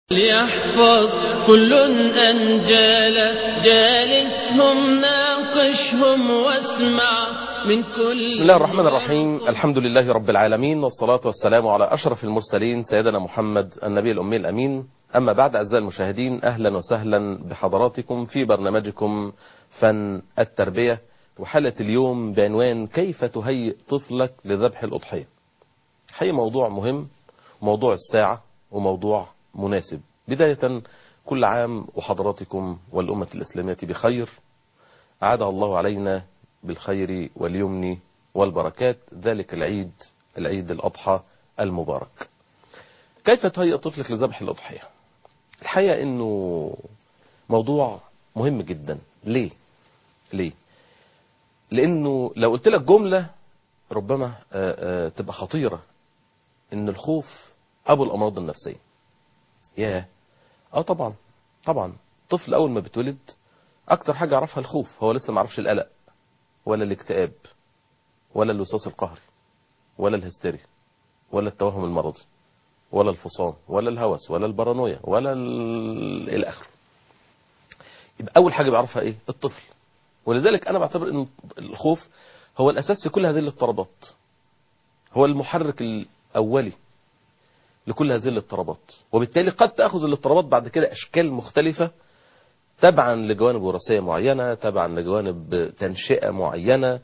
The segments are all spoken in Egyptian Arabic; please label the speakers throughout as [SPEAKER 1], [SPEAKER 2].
[SPEAKER 1] ليحفظ كل أنجال جالسهم ناقشهم واسمع من كل
[SPEAKER 2] بسم الله الرحمن الرحيم الحمد لله رب العالمين والصلاة والسلام على أشرف المرسلين سيدنا محمد النبي الأمي الأمين أما بعد أعزائي المشاهدين أهلا وسهلا بحضراتكم في برنامجكم فن التربية وحلقة اليوم بعنوان كيف تهيئ طفلك لذبح الأضحية حقيقة موضوع مهم موضوع الساعة وموضوع مناسب بداية كل عام وحضراتكم والأمة الإسلامية بخير أعاد الله علينا بالخير واليمن والبركات ذلك العيد العيد الأضحى المبارك كيف تهيئ طفلك لذبح الأضحية الحقيقة أنه موضوع مهم جدا ليه ليه لأنه لو قلت لك جملة ربما آآ آآ تبقى خطيرة ان الخوف ابو الامراض النفسية ياه اه طبعا طبعا طفل اول ما بتولد اكتر حاجة يعرفها الخوف هو لسه ما عرفش القلق ولا الاكتئاب ولا الوسواس القهري ولا الهستيريا ولا التوهم المرضي ولا الفصام ولا الهوس ولا البارانويا ولا الى اخره يبقى اول حاجة بيعرفها ايه الطفل ولذلك انا بعتبر ان الخوف هو الاساس في كل هذه الاضطرابات هو المحرك الأولي لكل هذه الاضطرابات وبالتالي قد تأخذ الاضطرابات بعد كده أشكال مختلفة تبعا لجوانب وراثية معينة تبعا لجوانب تنشئة معينة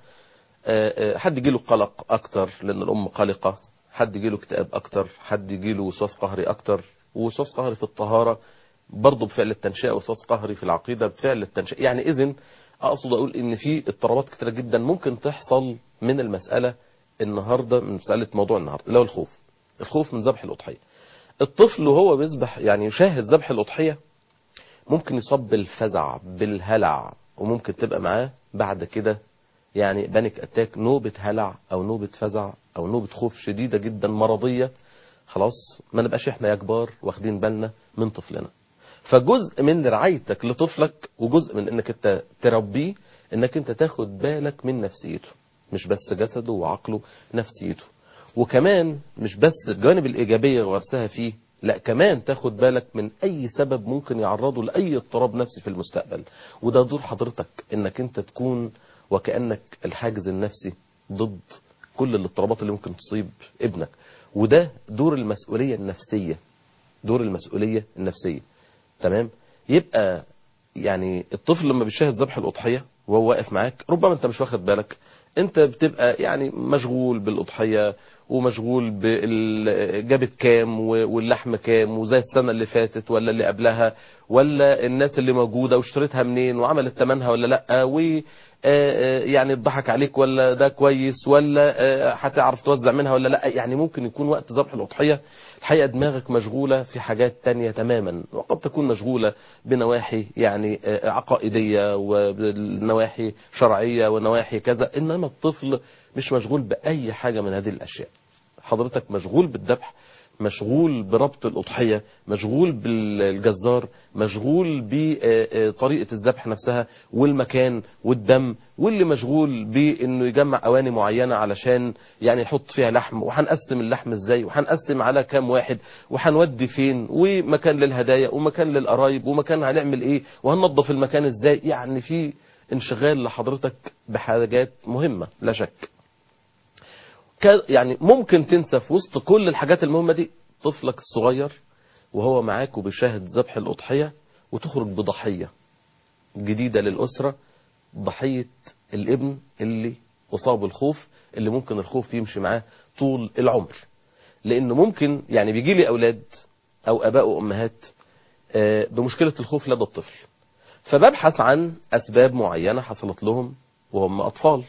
[SPEAKER 2] حد يجيله قلق أكتر لأن الأم قلقة حد يجيله اكتئاب أكتر حد يجيله وسواس قهري أكتر ووسواس قهري في الطهارة برضه بفعل التنشئة وسواس قهري في العقيدة بفعل التنشئة يعني إذن أقصد أقول إن في اضطرابات كتيرة جدا ممكن تحصل من المسألة النهاردة من مسألة موضوع النهاردة اللي هو الخوف الخوف من ذبح الأضحية الطفل وهو بيذبح يعني يشاهد ذبح الأضحية ممكن يصاب بالفزع بالهلع وممكن تبقى معاه بعد كده يعني بانيك اتاك نوبة هلع او نوبة فزع او نوبة خوف شديدة جدا مرضية خلاص ما نبقاش احنا يا كبار واخدين بالنا من طفلنا فجزء من رعايتك لطفلك وجزء من انك انت تربيه انك انت تاخد بالك من نفسيته مش بس جسده وعقله نفسيته وكمان مش بس الجوانب الإيجابية غرسها فيه لا كمان تاخد بالك من أي سبب ممكن يعرضه لأي اضطراب نفسي في المستقبل وده دور حضرتك انك انت تكون وكأنك الحاجز النفسي ضد كل الاضطرابات اللي ممكن تصيب ابنك وده دور المسؤولية النفسية دور المسؤولية النفسية تمام يبقى يعني الطفل لما بيشاهد ذبح الأضحية وهو واقف معاك ربما انت مش واخد بالك انت بتبقى يعني مشغول بالأضحية ومشغول جابت كام واللحم كام وزي السنة اللي فاتت ولا اللي قبلها ولا الناس اللي موجودة واشتريتها منين وعملت تمنها ولا لا و يعني اتضحك عليك ولا ده كويس ولا هتعرف توزع منها ولا لا يعني ممكن يكون وقت ذبح الأضحية الحقيقة دماغك مشغولة في حاجات تانية تماما وقد تكون مشغولة بنواحي يعني عقائدية ونواحي شرعية ونواحي كذا إنما الطفل مش مشغول بأي حاجة من هذه الأشياء حضرتك مشغول بالذبح مشغول بربط الأضحية مشغول بالجزار مشغول بطريقة الذبح نفسها والمكان والدم واللي مشغول بانه يجمع اواني معينة علشان يعني يحط فيها لحم وهنقسم اللحم ازاي وهنقسم على كام واحد وهنودي فين ومكان للهدايا ومكان للقرايب ومكان هنعمل ايه وهننظف المكان ازاي يعني في انشغال لحضرتك بحاجات مهمة لا شك يعني ممكن تنسى في وسط كل الحاجات المهمة دي طفلك الصغير وهو معاك وبيشاهد ذبح الأضحية وتخرج بضحية جديدة للأسرة ضحية الابن اللي أصاب الخوف اللي ممكن الخوف يمشي معاه طول العمر لأنه ممكن يعني بيجي لي أولاد أو أباء وأمهات بمشكلة الخوف لدى الطفل فببحث عن أسباب معينة حصلت لهم وهم أطفال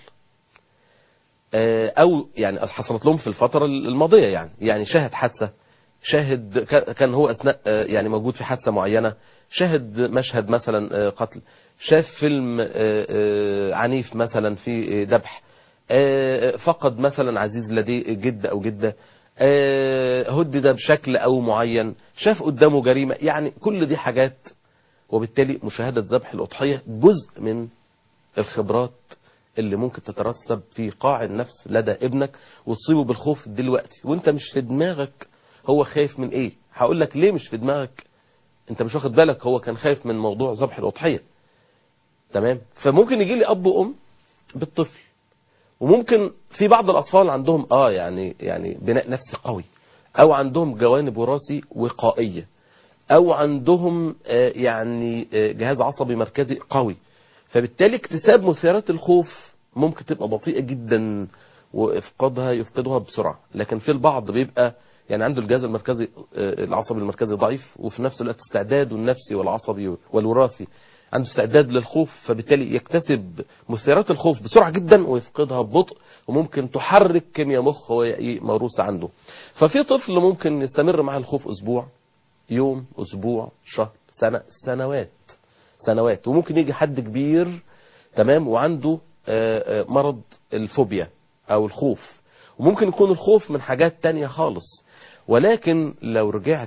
[SPEAKER 2] او يعني حصلت لهم في الفترة الماضية يعني يعني شاهد حادثة شاهد كان هو اثناء يعني موجود في حادثة معينة شاهد مشهد مثلا قتل شاف فيلم عنيف مثلا في ذبح فقد مثلا عزيز لديه جد او جدة هدد بشكل او معين شاف قدامه جريمة يعني كل دي حاجات وبالتالي مشاهدة ذبح الأضحية جزء من الخبرات اللي ممكن تترسب في قاع النفس لدى ابنك وتصيبه بالخوف دلوقتي وانت مش في دماغك هو خايف من ايه هقول لك ليه مش في دماغك انت مش واخد بالك هو كان خايف من موضوع ذبح الاضحيه تمام فممكن يجي لي اب وام بالطفل وممكن في بعض الاطفال عندهم اه يعني يعني بناء نفسي قوي او عندهم جوانب وراثي وقائيه او عندهم آه يعني آه جهاز عصبي مركزي قوي فبالتالي اكتساب مثيرات الخوف ممكن تبقى بطيئه جدا وافقادها يفقدها بسرعه لكن في البعض بيبقى يعني عنده الجهاز المركزي آه، العصبي المركزي ضعيف وفي نفس الوقت استعداده النفسي والعصبي والوراثي عنده استعداد للخوف فبالتالي يكتسب مثيرات الخوف بسرعة جدا ويفقدها ببطء وممكن تحرك كيمياء مخ وهي موروثة عنده ففي طفل ممكن يستمر معه الخوف أسبوع يوم أسبوع شهر سنة سنوات سنوات وممكن يجي حد كبير تمام وعنده آه، آه، مرض الفوبيا أو الخوف وممكن يكون الخوف من حاجات تانية خالص ولكن لو رجعت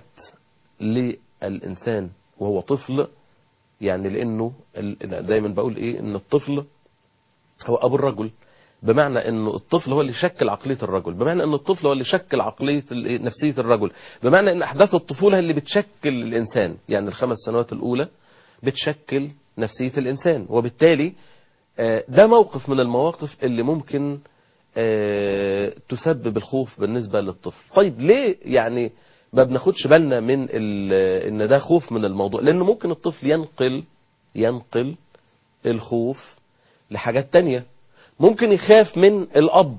[SPEAKER 2] للإنسان وهو طفل يعني لأنه ال- دايما بقول إيه إن الطفل هو أبو الرجل بمعنى انه الطفل هو اللي شكل عقليه الرجل بمعنى ان الطفل هو اللي شكل عقليه ال- نفسيه الرجل بمعنى ان احداث الطفوله هي اللي بتشكل الانسان يعني الخمس سنوات الاولى بتشكل نفسيه الانسان وبالتالي آه، ده موقف من المواقف اللي ممكن آه، تسبب الخوف بالنسبه للطفل طيب ليه يعني ما بناخدش بالنا من ال- ان ده خوف من الموضوع لانه ممكن الطفل ينقل ينقل الخوف لحاجات تانية ممكن يخاف من الأب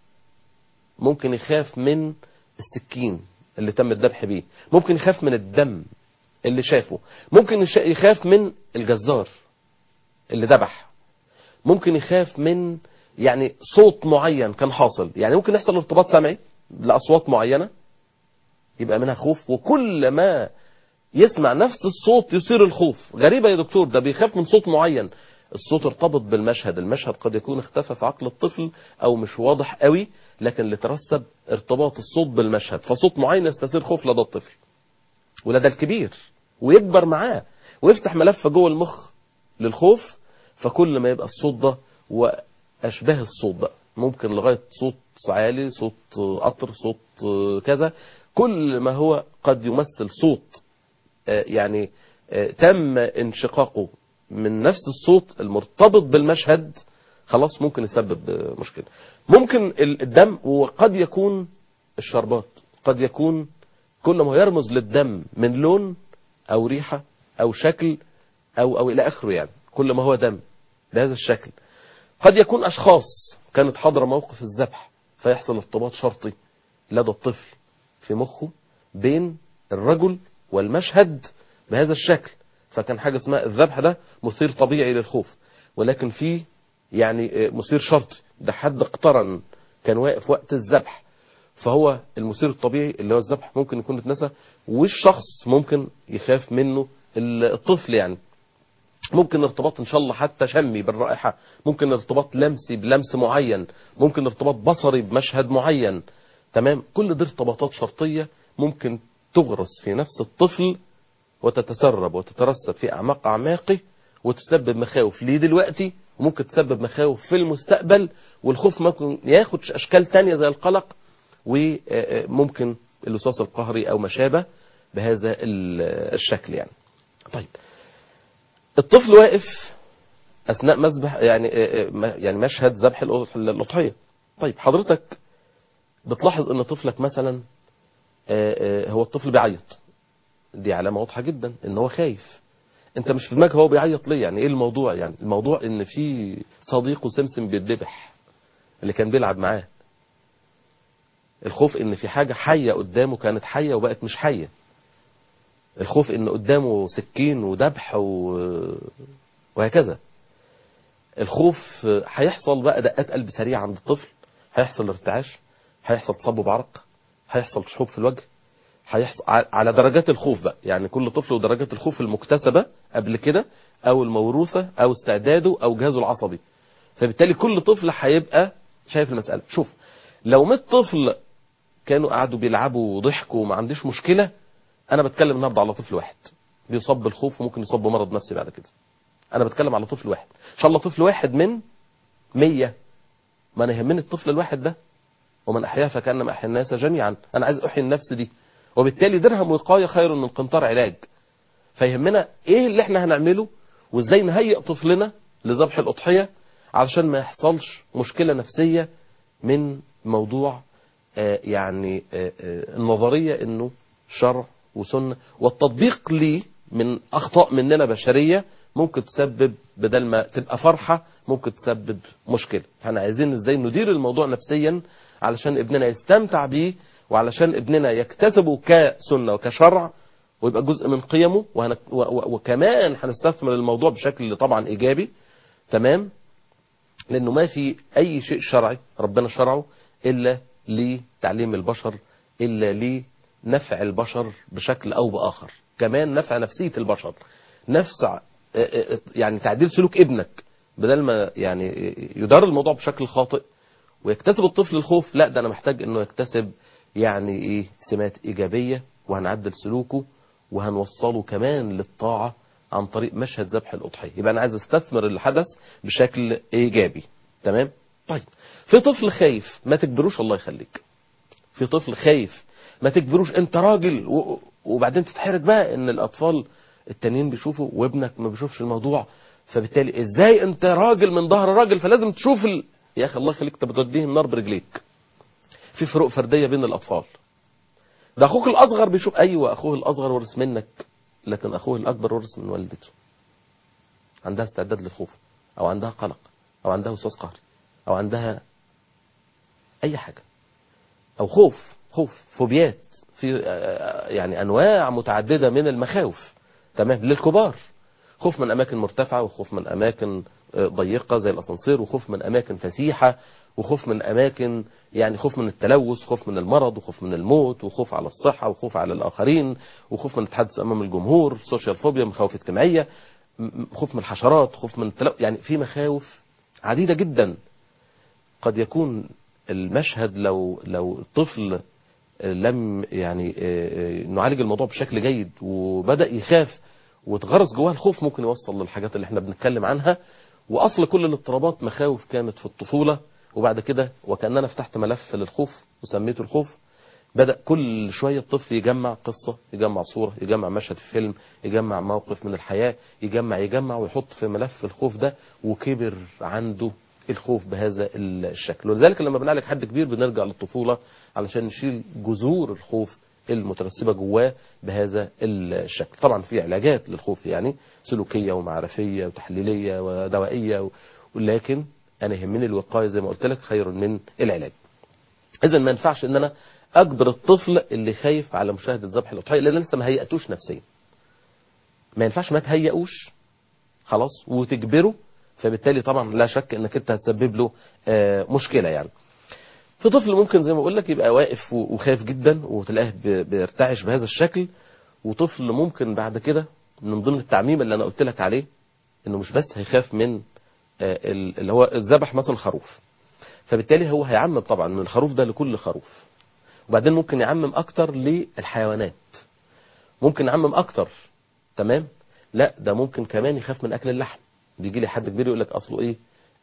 [SPEAKER 2] ممكن يخاف من السكين اللي تم الذبح بيه ممكن يخاف من الدم اللي شافه ممكن يش- يخاف من الجزار اللي ذبح ممكن يخاف من يعني صوت معين كان حاصل يعني ممكن يحصل ارتباط سمعي لأصوات معينة يبقى منها خوف وكل ما يسمع نفس الصوت يثير الخوف غريبة يا دكتور ده بيخاف من صوت معين الصوت ارتبط بالمشهد المشهد قد يكون اختفى في عقل الطفل او مش واضح قوي لكن اللي ترسب ارتباط الصوت بالمشهد فصوت معين يستثير خوف لدى الطفل ولدى الكبير ويكبر معاه ويفتح ملف جوه المخ للخوف فكل ما يبقى الصوت ده واشباه الصوت بقى ممكن لغايه صوت عالي صوت قطر صوت كذا كل ما هو قد يمثل صوت آه، يعني آه، تم انشقاقه من نفس الصوت المرتبط بالمشهد خلاص ممكن يسبب آه، مشكلة ممكن ال- الدم وقد يكون الشربات قد يكون كل ما هو يرمز للدم من لون أو ريحة أو شكل أو أو إلى آخره يعني كل ما هو دم بهذا الشكل قد يكون أشخاص كانت حاضرة موقف الذبح فيحصل ارتباط شرطي لدى الطفل في مخه بين الرجل والمشهد بهذا الشكل فكان حاجة اسمها الذبح ده مثير طبيعي للخوف ولكن في يعني آه، مثير شرطي ده حد اقترن كان واقف وقت الذبح فهو المثير الطبيعي اللي هو الذبح ممكن يكون اتنسى والشخص ممكن يخاف منه ال- الطفل يعني ممكن ارتباط ان شاء الله حتى شمي بالرائحة ممكن ارتباط لمسي بلمس معين ممكن ارتباط بصري بمشهد معين تمام كل دي ارتباطات شرطية ممكن تغرس في نفس الطفل وتتسرب وتترسب في أعماق أعماقه وتسبب مخاوف ليه دلوقتي وممكن تسبب مخاوف في المستقبل والخوف ممكن ياخد أشكال تانية زي القلق وممكن الوسواس القهري أو ما شابه بهذا ال- الشكل يعني طيب الطفل واقف أثناء مذبح يعني يعني مشهد ذبح الأض- الأضحية طيب حضرتك بتلاحظ ان طفلك مثلا آه، آه، هو الطفل بيعيط دي علامة واضحة جدا ان هو خايف انت مش في دماغك هو بيعيط ليه يعني ايه الموضوع يعني الموضوع ان في صديقه سمسم بيتذبح اللي كان بيلعب معاه الخوف ان في حاجة حية قدامه كانت حية وبقت مش حية الخوف ان قدامه سكين وذبح و... وهكذا الخوف آه، هيحصل بقى دقات قلب سريعة عند الطفل هيحصل ارتعاش هيحصل تصبب بعرق هيحصل شحوب في الوجه هيحصل ع- على درجات الخوف بقى يعني كل طفل ودرجات الخوف المكتسبة قبل كده او الموروثة او استعداده او جهازه العصبي فبالتالي كل طفل هيبقى شايف المسألة شوف لو 100 طفل كانوا قعدوا بيلعبوا وضحكوا وما عنديش مشكلة انا بتكلم النهارده على طفل واحد بيصاب بالخوف وممكن يصاب بمرض نفسي بعد كده انا بتكلم على طفل واحد ان شاء الله طفل واحد من 100 ما انا يهمني الطفل الواحد ده ومن احياها فكانما احيا الناس جميعا انا عايز احيي النفس دي وبالتالي درهم وقايه خير من قنطار علاج فيهمنا ايه اللي احنا هنعمله وازاي نهيئ طفلنا لذبح الاضحيه علشان ما يحصلش مشكله نفسيه من موضوع آه، يعني آه، آه، النظريه انه شرع وسنه والتطبيق ليه من اخطاء مننا بشريه ممكن تسبب بدل ما تبقى فرحه ممكن تسبب مشكله فاحنا عايزين ازاي ندير الموضوع نفسيا علشان ابننا يستمتع بيه وعلشان ابننا يكتسبه كسنه وكشرع ويبقى جزء من قيمه وهن... و... و... وكمان هنستثمر الموضوع بشكل طبعا ايجابي تمام لانه ما في اي شيء شرعي ربنا شرعه الا لتعليم البشر الا لنفع البشر بشكل او باخر كمان نفع نفسيه البشر نفع يعني تعديل سلوك ابنك بدل ما يعني يدار الموضوع بشكل خاطئ ويكتسب الطفل الخوف لا ده انا محتاج انه يكتسب يعني ايه سمات ايجابيه وهنعدل سلوكه وهنوصله كمان للطاعه عن طريق مشهد ذبح الاضحيه يبقى انا عايز استثمر الحدث بشكل ايجابي تمام طيب في طفل خايف ما تجبروش الله يخليك في طفل خايف ما تجبروش انت راجل و... وبعدين تتحرج بقى ان الاطفال التانيين بيشوفوا وابنك ما بيشوفش الموضوع فبالتالي ازاي انت راجل من ظهر راجل فلازم تشوف ال... يا اخي الله يخليك انت بتوديه النار برجليك في فروق فرديه بين الاطفال ده اخوك الاصغر بيشوف ايوه اخوه الاصغر ورث منك لكن اخوه الاكبر ورث من والدته عندها استعداد للخوف او عندها قلق او عندها وسواس قهري او عندها اي حاجه او خوف خوف فوبيات في يعني انواع متعدده من المخاوف تمام للكبار خوف من اماكن مرتفعه وخوف من اماكن ضيقه زي الاسانسير وخوف من اماكن فسيحه وخوف من اماكن يعني خوف من التلوث خوف من المرض وخوف من الموت وخوف على الصحه وخوف على الاخرين وخوف من التحدث امام الجمهور سوشيال فوبيا مخاوف اجتماعيه خوف من الحشرات خوف من التلو... يعني في مخاوف عديده جدا قد يكون المشهد لو لو طفل لم يعني نعالج الموضوع بشكل جيد وبدا يخاف وتغرس جواه الخوف ممكن يوصل للحاجات اللي احنا بنتكلم عنها واصل كل الاضطرابات مخاوف كانت في الطفوله وبعد كده وكاننا فتحت ملف للخوف وسميته الخوف بدا كل شويه الطفل يجمع قصه يجمع صوره يجمع مشهد في فيلم يجمع موقف من الحياه يجمع يجمع ويحط في ملف الخوف ده وكبر عنده الخوف بهذا الشكل ولذلك لما بنعالج حد كبير بنرجع للطفوله علشان نشيل جذور الخوف المترسبه جواه بهذا الشكل طبعا في علاجات للخوف يعني سلوكيه ومعرفيه وتحليليه ودوائيه ولكن انا يهمني الوقايه زي ما قلت لك خير من العلاج اذا ما ينفعش ان انا اجبر الطفل اللي خايف على مشاهده ذبح الاضحيه لان لسه ما هيئتوش نفسيا ما ينفعش ما تهيئوش خلاص وتجبره فبالتالي طبعا لا شك انك انت هتسبب له مشكله يعني في طفل ممكن زي ما بقول لك يبقى واقف وخايف جدا وتلاقيه بيرتعش بهذا الشكل وطفل ممكن بعد كده من ضمن التعميم اللي انا قلت لك عليه انه مش بس هيخاف من اللي هو ذبح مثلا خروف فبالتالي هو هيعمم طبعا من الخروف ده لكل خروف وبعدين ممكن يعمم اكتر للحيوانات ممكن يعمم اكتر تمام لا ده ممكن كمان يخاف من اكل اللحم بيجي لي حد كبير يقول لك اصله ايه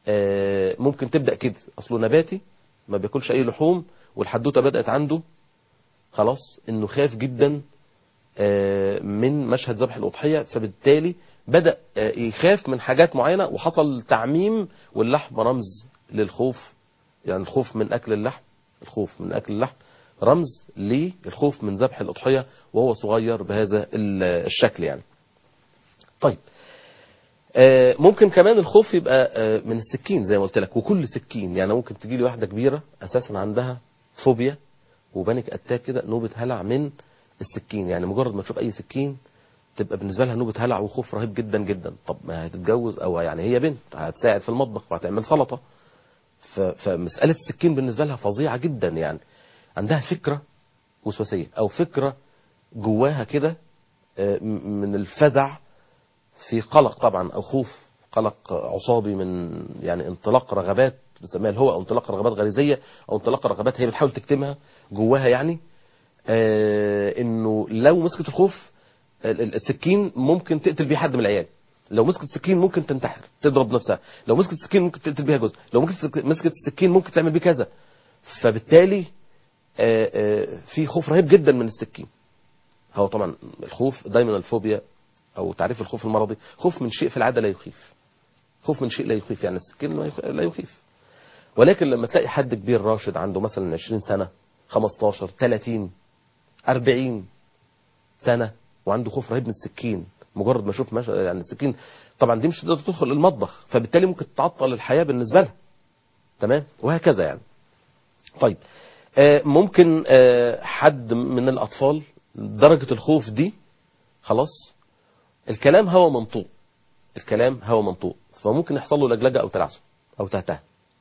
[SPEAKER 2] آه ممكن تبدا كده اصله نباتي ما بياكلش اي لحوم والحدوته بدات عنده خلاص انه خاف جدا آه من مشهد ذبح الاضحيه فبالتالي بدا آه يخاف من حاجات معينه وحصل تعميم واللحم رمز للخوف يعني الخوف من اكل اللحم الخوف من اكل اللحم رمز للخوف من ذبح الاضحيه وهو صغير بهذا الشكل يعني طيب ممكن كمان الخوف يبقى من السكين زي ما قلت لك وكل سكين يعني ممكن تجي لي واحده كبيره اساسا عندها فوبيا وبانك اتاك كده نوبه هلع من السكين يعني مجرد ما تشوف اي سكين تبقى بالنسبه لها نوبه هلع وخوف رهيب جدا جدا طب ما هتتجوز او يعني هي بنت هتساعد في المطبخ وهتعمل سلطه فمساله السكين بالنسبه لها فظيعه جدا يعني عندها فكره وسواسيه او فكره جواها كده من الفزع في قلق طبعا او خوف قلق عصابي من يعني انطلاق رغبات بنسميها الهوى او انطلاق رغبات غريزيه او انطلاق رغبات هي بتحاول تكتمها جواها يعني آه انه لو مسكت الخوف السكين ممكن تقتل بيه حد من العيال لو مسكت السكين ممكن تنتحر تضرب نفسها لو مسكت السكين ممكن تقتل بيها جزء لو مسكت السكين ممكن تعمل بيه كذا فبالتالي آه آه في خوف رهيب جدا من السكين هو طبعا الخوف دايما الفوبيا او تعريف الخوف المرضي خوف من شيء في العاده لا يخيف خوف من شيء لا يخيف يعني السكين ما يخ- لا يخيف ولكن لما تلاقي حد كبير راشد عنده مثلا 20 سنه 15 30 40 سنه وعنده خوف رهيب من السكين مجرد ما اشوف مش... يعني السكين طبعا دي مش تقدر تدخل المطبخ فبالتالي ممكن تعطل الحياه بالنسبه لها تمام وهكذا يعني طيب آه، ممكن آه، حد من الاطفال درجه الخوف دي خلاص الكلام هو منطوق الكلام هو منطوق فممكن يحصل له لجلجه او تلعثم او تهته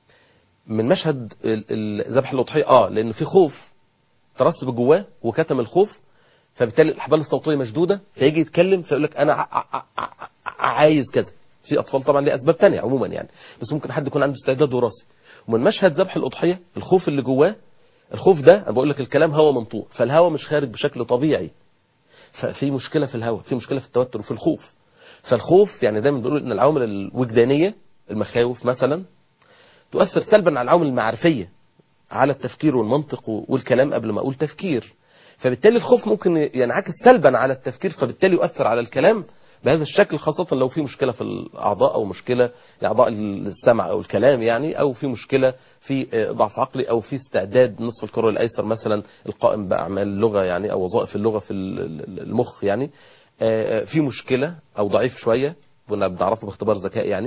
[SPEAKER 2] من مشهد ال- ال- ذبح الاضحيه اه لان في خوف ترسب جواه وكتم الخوف فبالتالي الاحبال الصوتيه مشدوده فيجي يتكلم فيقول لك انا ع- ع- ع- ع- عايز كذا في اطفال طبعا ليه اسباب تانية عموما يعني بس ممكن حد يكون عنده استعداد وراثي ومن مشهد ذبح الاضحيه الخوف اللي جواه الخوف ده انا بقول لك الكلام هوا منطوق فالهوا مش خارج بشكل طبيعي ففي مشكله في الهوا في مشكله في التوتر وفي الخوف فالخوف يعني دايما بنقول ان العوامل الوجدانيه المخاوف مثلا تؤثر سلبا على العوامل المعرفيه على التفكير والمنطق والكلام قبل ما اقول تفكير فبالتالي الخوف ممكن ينعكس سلبا على التفكير فبالتالي يؤثر على الكلام بهذا الشكل خاصة لو في مشكلة في الأعضاء أو مشكلة في أعضاء السمع أو الكلام يعني أو في مشكلة في ضعف عقلي أو في استعداد نصف الكرة الأيسر مثلا القائم بأعمال اللغة يعني أو وظائف اللغة في المخ يعني في مشكلة أو ضعيف شوية كنا بنعرفه باختبار ذكاء يعني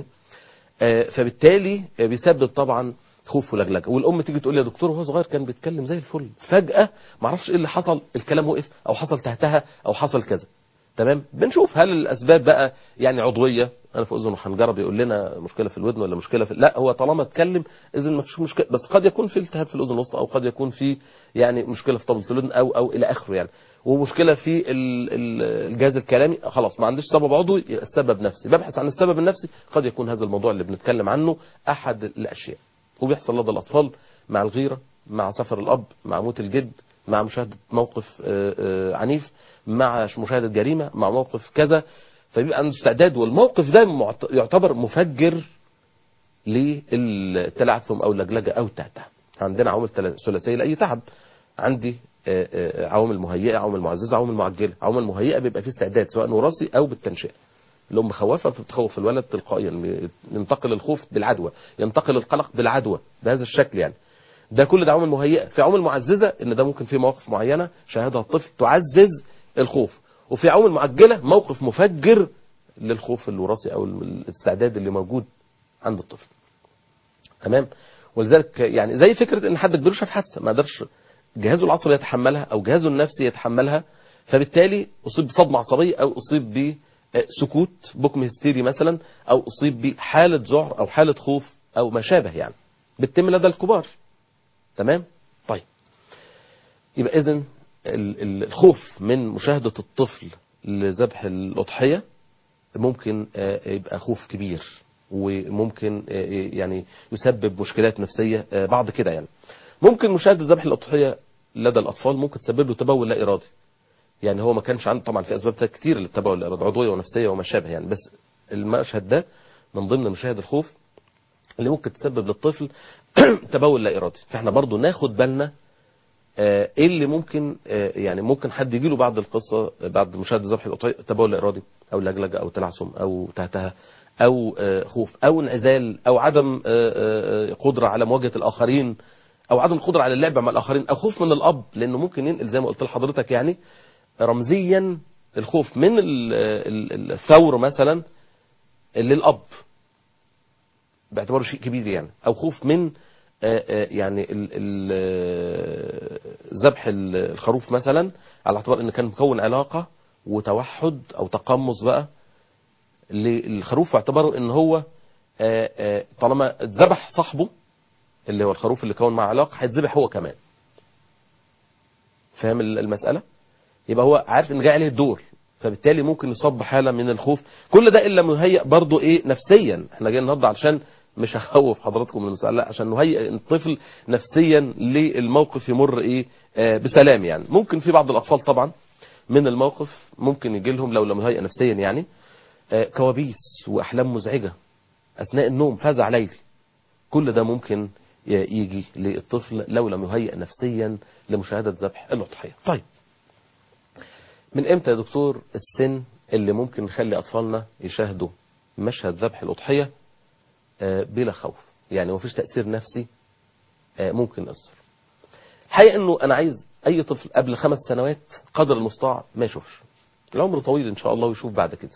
[SPEAKER 2] فبالتالي بيسبب طبعا خوف ولجلجه والام تيجي تقول لي يا دكتور وهو صغير كان بيتكلم زي الفل فجاه ما اعرفش ايه اللي حصل الكلام وقف او حصل تهتها او حصل كذا تمام بنشوف هل الاسباب بقى يعني عضويه انا في اذن وحنجره بيقول لنا مشكله في الودن ولا مشكله في لا هو طالما اتكلم اذا ما فيش مشكله بس قد يكون في التهاب في الاذن الوسطى او قد يكون في يعني مشكله في طبله الودن او او الى اخره يعني ومشكله في الجهاز الكلامي خلاص ما عنديش سبب عضوي السبب نفسي ببحث عن السبب النفسي قد يكون هذا الموضوع اللي بنتكلم عنه احد الاشياء وبيحصل لدى الأطفال مع الغيرة مع سفر الأب مع موت الجد مع مشاهدة موقف عنيف مع مشاهدة جريمة مع موقف كذا فبيبقى عنده استعداد والموقف ده يعتبر مفجر للتلعثم أو اللجلجة أو التهته عندنا عوامل ثلاثية لأي تعب عندي عوامل مهيئة عوامل معززة عوامل معجلة عوامل مهيئة بيبقى فيه استعداد سواء وراثي أو بالتنشئة الام خوافه فبتخوف الولد تلقائيا ينتقل الخوف بالعدوى ينتقل القلق بالعدوى بهذا الشكل يعني ده كل ده عوامل مهيئه في عوامل معززه ان ده ممكن في مواقف معينه شاهدها الطفل تعزز الخوف وفي عوامل معجله موقف مفجر للخوف الوراثي او الاستعداد اللي موجود عند الطفل تمام ولذلك يعني زي فكره ان حد كبير شاف حادثه ما قدرش جهازه العصبي يتحملها او جهازه النفسي يتحملها فبالتالي اصيب بصدمه عصبيه او اصيب ب سكوت بكم هستيري مثلا او اصيب بحالة ذعر او حالة خوف او ما شابه يعني بتتم لدى الكبار تمام طيب يبقى اذا الخوف من مشاهدة الطفل لذبح الأضحية ممكن يبقى خوف كبير وممكن يعني يسبب مشكلات نفسية بعد كده يعني ممكن مشاهدة ذبح الأضحية لدى الأطفال ممكن تسبب له تبول لا إرادي يعني هو ما كانش عنده طبعا في اسباب كتير للتبول الارادي عضويه ونفسيه وما شابه يعني بس المشهد ده من ضمن مشاهد الخوف اللي ممكن تسبب للطفل تبول لا ارادي فاحنا برضو ناخد بالنا ايه اللي ممكن يعني ممكن حد يجي له بعد القصه بعد مشاهده ذبح القطيع تبول لا ارادي او لجلجه او تلعثم او تهتها او خوف او انعزال او عدم قدره على مواجهه الاخرين او عدم القدره على اللعب مع الاخرين او خوف من الاب لانه ممكن ينقل زي ما قلت لحضرتك يعني رمزيا الخوف من الثور مثلا للأب باعتباره شيء كبير يعني أو خوف من يعني ذبح الخروف مثلا على اعتبار ان كان مكون علاقة وتوحد او تقمص بقى للخروف واعتبروا ان هو طالما ذبح صاحبه اللي هو الخروف اللي كون معه علاقة هيتذبح هو كمان فاهم المسألة يبقى هو عارف ان جاي عليه الدور فبالتالي ممكن يصاب بحاله من الخوف كل ده الا مهيئ برضه ايه نفسيا احنا جايين النهارده علشان مش هخوف حضراتكم من المسألة لا عشان نهيئ الطفل نفسيا للموقف يمر ايه آه بسلام يعني ممكن في بعض الاطفال طبعا من الموقف ممكن يجي لهم لو لم يهيئ نفسيا يعني آه كوابيس واحلام مزعجه اثناء النوم فزع ليلي كل ده ممكن يجي للطفل لو لم يهيئ نفسيا لمشاهده ذبح الاضحيه طيب من امتى يا دكتور السن اللي ممكن نخلي أطفالنا يشاهدوا مشهد ذبح الأضحية آه، بلا خوف يعني مفيش تأثير نفسي آه، ممكن يأثر الحقيقة انه انا عايز اي طفل قبل خمس سنوات قدر المستطاع ما يشوفش العمر طويل ان شاء الله ويشوف بعد كده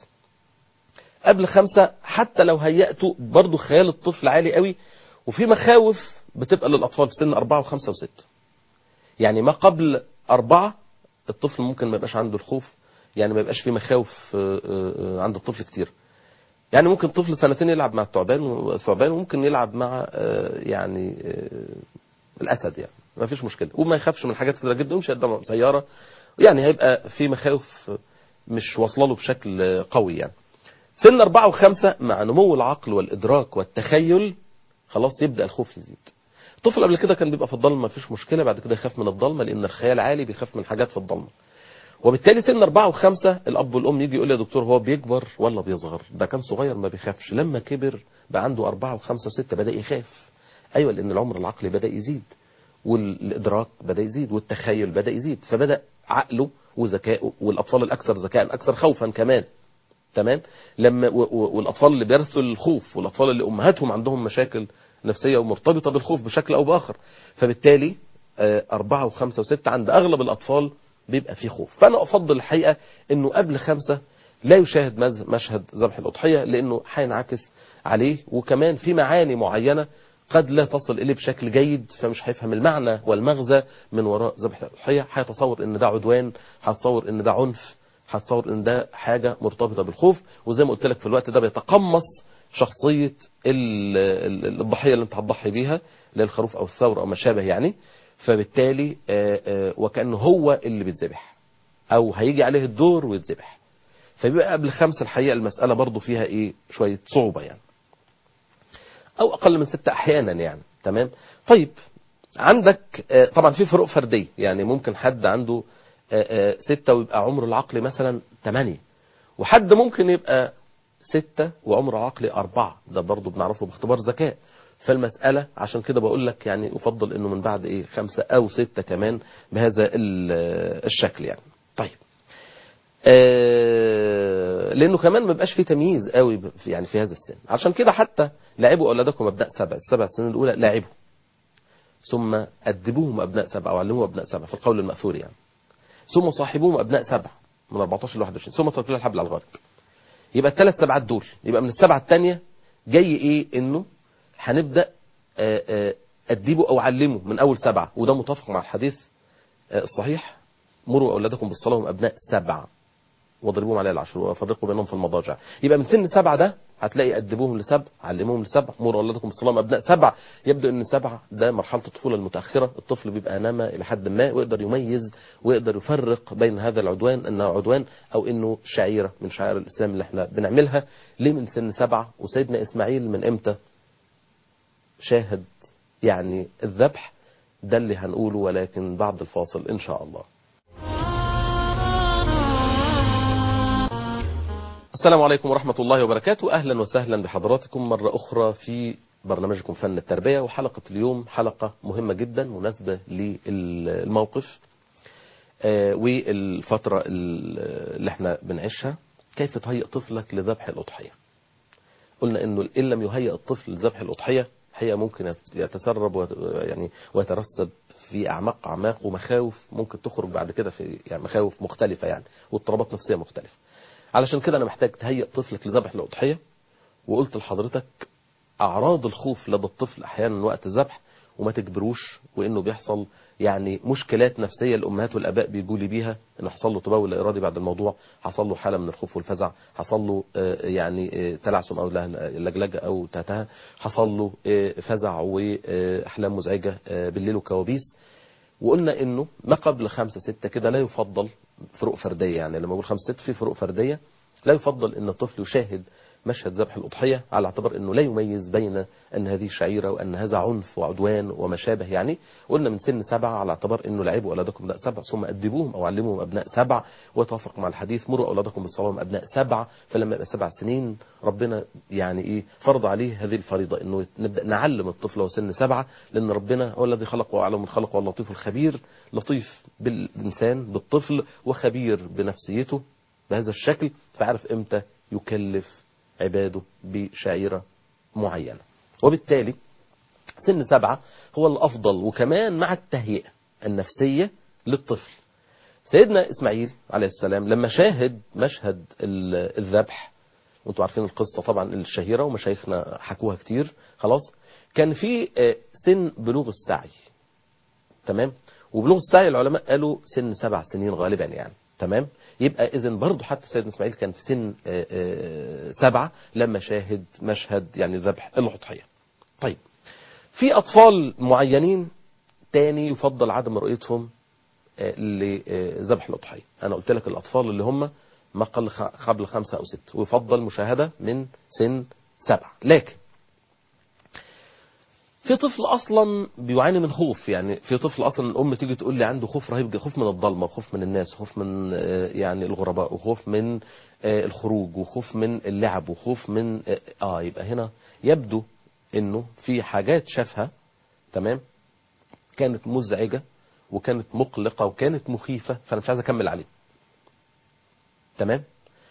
[SPEAKER 2] قبل خمسة حتى لو هيأتوا برضو خيال الطفل عالي قوي وفي مخاوف بتبقى للأطفال في سن أربعة وخمسة وستة يعني ما قبل أربعة الطفل ممكن ما يبقاش عنده الخوف يعني ما يبقاش في مخاوف آه، آه، عند الطفل كتير يعني ممكن طفل سنتين يلعب مع الثعبان والثعبان وممكن يلعب مع آه، يعني آه، الاسد يعني ما فيش مشكله وما يخافش من حاجات كتيره جدا ومش قدام سياره يعني هيبقى في مخاوف مش واصله له بشكل قوي يعني سن أربعة وخمسة مع نمو العقل والإدراك والتخيل خلاص يبدأ الخوف يزيد الطفل قبل كده كان بيبقى في الضلمة مفيش مشكلة بعد كده يخاف من الضلمة لأن الخيال عالي بيخاف من حاجات في الضلمة وبالتالي سن أربعة وخمسة الأب والأم يجي يقول لي يا دكتور هو بيكبر ولا بيصغر ده كان صغير ما بيخافش لما كبر بقى عنده أربعة وخمسة وستة بدأ يخاف أيوة لأن العمر العقلي بدأ يزيد والإدراك بدأ يزيد والتخيل بدأ يزيد فبدأ عقله وذكائه والأطفال الأكثر ذكاء أكثر خوفا كمان تمام لما و- و- والأطفال اللي بيرثوا الخوف والأطفال اللي أمهاتهم عندهم مشاكل نفسية ومرتبطة بالخوف بشكل أو بآخر فبالتالي آه، أربعة وخمسة وستة عند أغلب الأطفال بيبقى فيه خوف فأنا أفضل الحقيقة أنه قبل خمسة لا يشاهد مز- مشهد ذبح الأضحية لأنه هينعكس عليه وكمان في معاني معينة قد لا تصل إليه بشكل جيد فمش هيفهم المعنى والمغزى من وراء ذبح الأضحية هيتصور إن ده عدوان هيتصور إن ده عنف هتصور ان ده حاجة مرتبطة بالخوف وزي ما قلت لك في الوقت ده بيتقمص شخصية ال- ال- الضحية اللي انت هتضحي بيها اللي هي الخروف او الثور او ما شابه يعني فبالتالي آه، آه، وكأنه هو اللي بيتذبح او هيجي عليه الدور ويتذبح فبيبقى قبل خمسة الحقيقة المسألة برضو فيها ايه شوية صعوبة يعني او اقل من ستة احيانا يعني تمام طيب عندك آه، طبعا في فروق فردية يعني ممكن حد عنده آه، آه، ستة ويبقى عمره العقلي مثلا تمانية وحد ممكن يبقى ستة وعمره العقلي أربعة ده برضو بنعرفه باختبار ذكاء فالمسألة عشان كده بقول لك يعني أفضل إنه من بعد إيه خمسة أو ستة كمان بهذا ال- الشكل يعني طيب آه، لانه كمان ما بقاش فيه تمييز قوي ب- في- يعني في هذا السن عشان كده حتى لاعبوا اولادكم ابناء سبع السبع سنين الاولى لاعبوا ثم ادبوهم ابناء سبع او علموهم ابناء سبع في القول الماثور يعني ثم صاحبوهم ابناء سبع من 14 ل 21 ثم تركوا الحبل على الغارب يبقى الثلاث سبعات دول يبقى من السبعه الثانيه جاي ايه انه هنبدا آه، آه، ادبوا او علموا من اول سبعه وده متفق مع الحديث آه، الصحيح مروا اولادكم بالصلاه وهم ابناء سبع واضربوهم عليها العشر وفرقوا بينهم في المضاجع يبقى من سن سبعة ده هتلاقي أدبوهم لسبع علموهم لسبع مروا أولادكم بالصلاة أبناء سبع يبدو أن سبع ده مرحلة الطفولة المتأخرة الطفل بيبقى نما إلى حد ما ويقدر يميز ويقدر يفرق بين هذا العدوان أنه عدوان أو أنه شعيرة من شعائر الإسلام اللي احنا بنعملها ليه من سن سبعة وسيدنا إسماعيل من إمتى شاهد يعني الذبح ده اللي هنقوله ولكن بعد الفاصل إن شاء الله السلام عليكم ورحمة الله وبركاته أهلا وسهلا بحضراتكم مرة أخرى في برنامجكم فن التربية وحلقة اليوم حلقة مهمة جدا مناسبة للموقف آه، والفترة ال- اللي احنا بنعيشها كيف تهيئ طفلك لذبح الأضحية قلنا انه ان لم يهيئ الطفل لذبح الأضحية هي ممكن يت- يتسرب ويت- يعني ويترسب في أعماق أعماق ومخاوف ممكن تخرج بعد كده في يعني مخاوف مختلفة يعني واضطرابات نفسية مختلفة علشان كده أنا محتاج تهيئ طفلك لذبح الأضحية وقلت لحضرتك أعراض الخوف لدى الطفل أحيانا وقت الذبح وما تجبروش وإنه بيحصل يعني مشكلات نفسية الأمهات والآباء بيجوا لي بيها إن حصل له تبول لا إرادي بعد الموضوع حصل له حالة من الخوف والفزع حصل له آه، يعني آه، تلعثم أو له- لجلجة أو تهتها حصل له آه، فزع وأحلام مزعجة آه، بالليل وكوابيس وقلنا انه ما قبل خمسة ستة كده لا يفضل فروق فردية يعني لما اقول خمسة ستة في فروق فردية لا يفضل ان الطفل يشاهد مشهد ذبح الأضحية على اعتبار انه لا يميز بين ان هذه شعيرة وان هذا عنف وعدوان وما شابه يعني قلنا من سن سبعة على اعتبار انه لعبوا اولادكم ابناء سبع ثم ادبوهم او علموهم ابناء سبع وتوافق مع الحديث مروا اولادكم بالصلاة وهم ابناء سبع فلما يبقى سبع سنين ربنا يعني ايه فرض عليه هذه الفريضة انه نبدا نعلم الطفل وهو سن سبعة لان ربنا هو الذي خلق واعلم من خلق واللطيف الخبير لطيف بالانسان بالطفل وخبير بنفسيته بهذا الشكل فعرف امتى يكلف عباده بشعيرة معينة وبالتالي سن سبعة هو الأفضل وكمان مع التهيئة النفسية للطفل سيدنا إسماعيل عليه السلام لما شاهد مشهد ال- الذبح وانتوا عارفين القصة طبعا الشهيرة ومشايخنا حكوها كتير خلاص كان في آه، سن بلوغ السعي تمام وبلوغ السعي العلماء قالوا سن سبع سنين غالبا يعني تمام يبقى اذا برضه حتى سيدنا اسماعيل كان في سن آه، آه، سبعة لما شاهد مشهد يعني ذبح الأضحية طيب في أطفال معينين تاني يفضل عدم رؤيتهم آه، لذبح الأضحية أنا قلت لك الأطفال اللي هم ما قل خ- قبل خمسة أو ستة ويفضل مشاهدة من سن سبعة لكن في طفل اصلا بيعاني من خوف يعني في طفل اصلا الام تيجي تقول لي عنده خوف رهيب جدا خوف من الضلمه وخوف من الناس وخوف من آه، يعني الغرباء وخوف من آه، الخروج وخوف من اللعب وخوف من اه آه، يبقى هنا يبدو انه في حاجات شافها تمام كانت مزعجه وكانت مقلقه وكانت مخيفه فانا مش عايز اكمل عليه تمام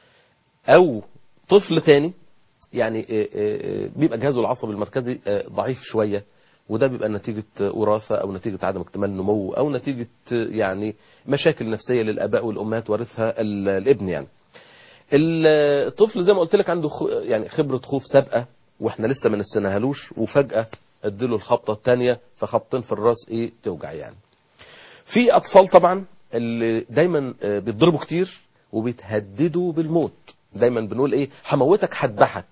[SPEAKER 2] او طفل تاني يعني آه، آه، آه، بيبقى جهازه العصبي المركزي آه، ضعيف شوية وده بيبقى نتيجة آه، وراثة أو نتيجة عدم اكتمال نمو أو نتيجة آه، يعني مشاكل نفسية للآباء والأمهات وارثها ال- الابن يعني ال- الطفل زي ما قلت لك عنده خ- يعني خبرة خوف سابقة واحنا لسه ما نسيناهالوش وفجأة اديله الخبطة الثانية فخبطين في الراس ايه توجع يعني في اطفال طبعا اللي دايما آه، بيتضربوا كتير وبيتهددوا بالموت دايما بنقول ايه هموتك هذبحك